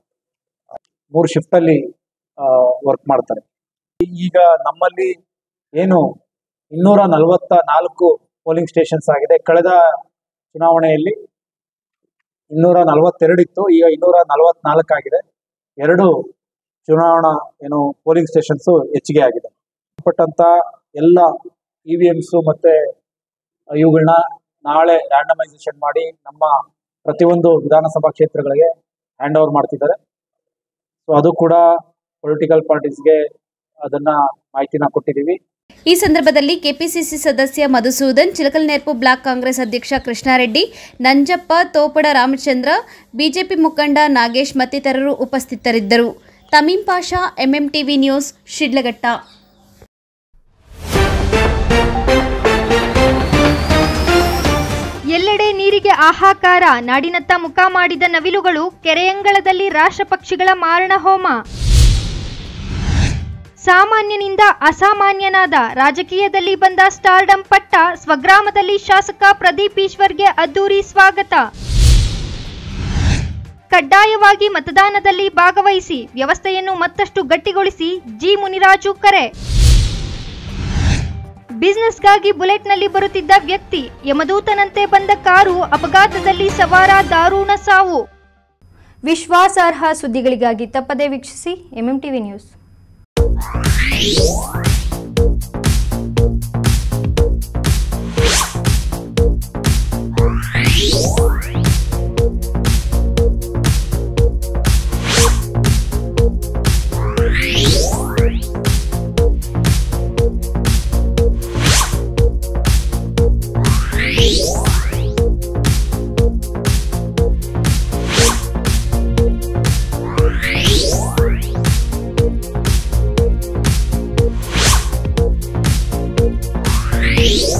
P: ಮೂರು ಶಿಫ್ಟಲ್ಲಿ ವರ್ಕ್ ಮಾಡ್ತಾರೆ ಈಗ ನಮ್ಮಲ್ಲಿ ಏನು ಇನ್ನೂರ ನಲವತ್ತ ನಾಲ್ಕು ಪೋಲಿಂಗ್ ಸ್ಟೇಷನ್ಸ್ ಆಗಿದೆ ಕಳೆದ ಚುನಾವಣೆಯಲ್ಲಿ ಇನ್ನೂರ ನಲವತ್ತೆರಡು ಇತ್ತು ಈಗ ಇನ್ನೂರ ನಲವತ್ನಾಲ್ಕು ಆಗಿದೆ ಎರಡು ಚುನಾವಣಾ ಏನು ಪೋಲಿಂಗ್ ಸ್ಟೇಷನ್ಸು ಹೆಚ್ಚಿಗೆ ಆಗಿದೆ ಪಟ್ಟಂತ ಎಲ್ಲ ಇ ವಿ ಎಮ್ಸು ಮತ್ತೆ ಇವುಗಳನ್ನ ನಾಳೆ ರ್ಯಾಂಡಮೈಸೇಷನ್ ಮಾಡಿ ನಮ್ಮ ಪ್ರತಿಯೊಂದು ವಿಧಾನಸಭಾ ಕ್ಷೇತ್ರಗಳಿಗೆ ಹ್ಯಾಂಡ್ ಓವರ್ ಮಾಡ್ತಿದ್ದಾರೆ ಸೊ ಅದು ಕೂಡ ಪೊಲಿಟಿಕಲ್ ಪಾರ್ಟೀಸ್ಗೆ ಅದನ್ನ ಮಾಹಿತಿನ ಕೊಟ್ಟಿದ್ದೀವಿ
F: ಈ ಸಂದರ್ಭದಲ್ಲಿ ಕೆಪಿಸಿಸಿ ಸದಸ್ಯ ಮಧುಸೂದನ್ ಚಿಲಕಲ್ನೆರ್ಪು ಬ್ಲಾಕ್ ಕಾಂಗ್ರೆಸ್ ಅಧ್ಯಕ್ಷ ಕೃಷ್ಣಾರೆಡ್ಡಿ ನಂಜಪ್ಪ ತೋಪಡ ರಾಮಚಂದ್ರ ಬಿಜೆಪಿ ಮುಖಂಡ ನಾಗೇಶ್ ಮತ್ತಿತರರು ಉಪಸ್ಥಿತರಿದ್ದರು ತಮೀಂ ಪಾಷಾ ಎಂಎಂಟಿವಿ ನ್ಯೂಸ್ ಶಿಡ್ಲಘಟ್ಟ
A: ಎಲ್ಲೆಡೆ ನೀರಿಗೆ ಆಹಾಕಾರ ನಾಡಿನತ್ತ ಮುಖ ಮಾಡಿದ ನವಿಲುಗಳು ಕೆರೆಯಂಗಳದಲ್ಲಿ ರಾಷ್ಟ್ರ ಪಕ್ಷಿಗಳ ಮಾರಣ ಹೋಮ ಸಾಮಾನ್ಯನಿಂದ ಅಸಾಮಾನ್ಯನಾದ ರಾಜಕೀಯದಲ್ಲಿ ಬಂದ ಸ್ಟಾರ್ಡಂ ಪಟ್ಟ ಸ್ವಗ್ರಾಮದಲ್ಲಿ ಶಾಸಕ ಪ್ರದೀಪ್ ಈಶ್ವರ್ಗೆ ಅದ್ದೂರಿ ಸ್ವಾಗತ ಕಡ್ಡಾಯವಾಗಿ ಮತದಾನದಲ್ಲಿ ಭಾಗವಹಿಸಿ ವ್ಯವಸ್ಥೆಯನ್ನು ಮತ್ತಷ್ಟು ಗಟ್ಟಿಗೊಳಿಸಿ ಜಿ ಮುನಿರಾಜು ಕರೆ ಬಿಸ್ನೆಸ್ಗಾಗಿ ಬುಲೆಟ್ನಲ್ಲಿ ಬರುತ್ತಿದ್ದ ವ್ಯಕ್ತಿ ಯಮದೂತನಂತೆ ಬಂದ ಕಾರು ಅಪಘಾತದಲ್ಲಿ ಸವಾರ ದಾರುಣ ಸಾವು ವಿಶ್ವಾಸಾರ್ಹ ಸುದ್ದಿಗಳಿಗಾಗಿ ತಪ್ಪದೇ ವೀಕ್ಷಿಸಿ ಎಂಎಂಟಿವಿ ನ್ಯೂಸ್
B: Thank you.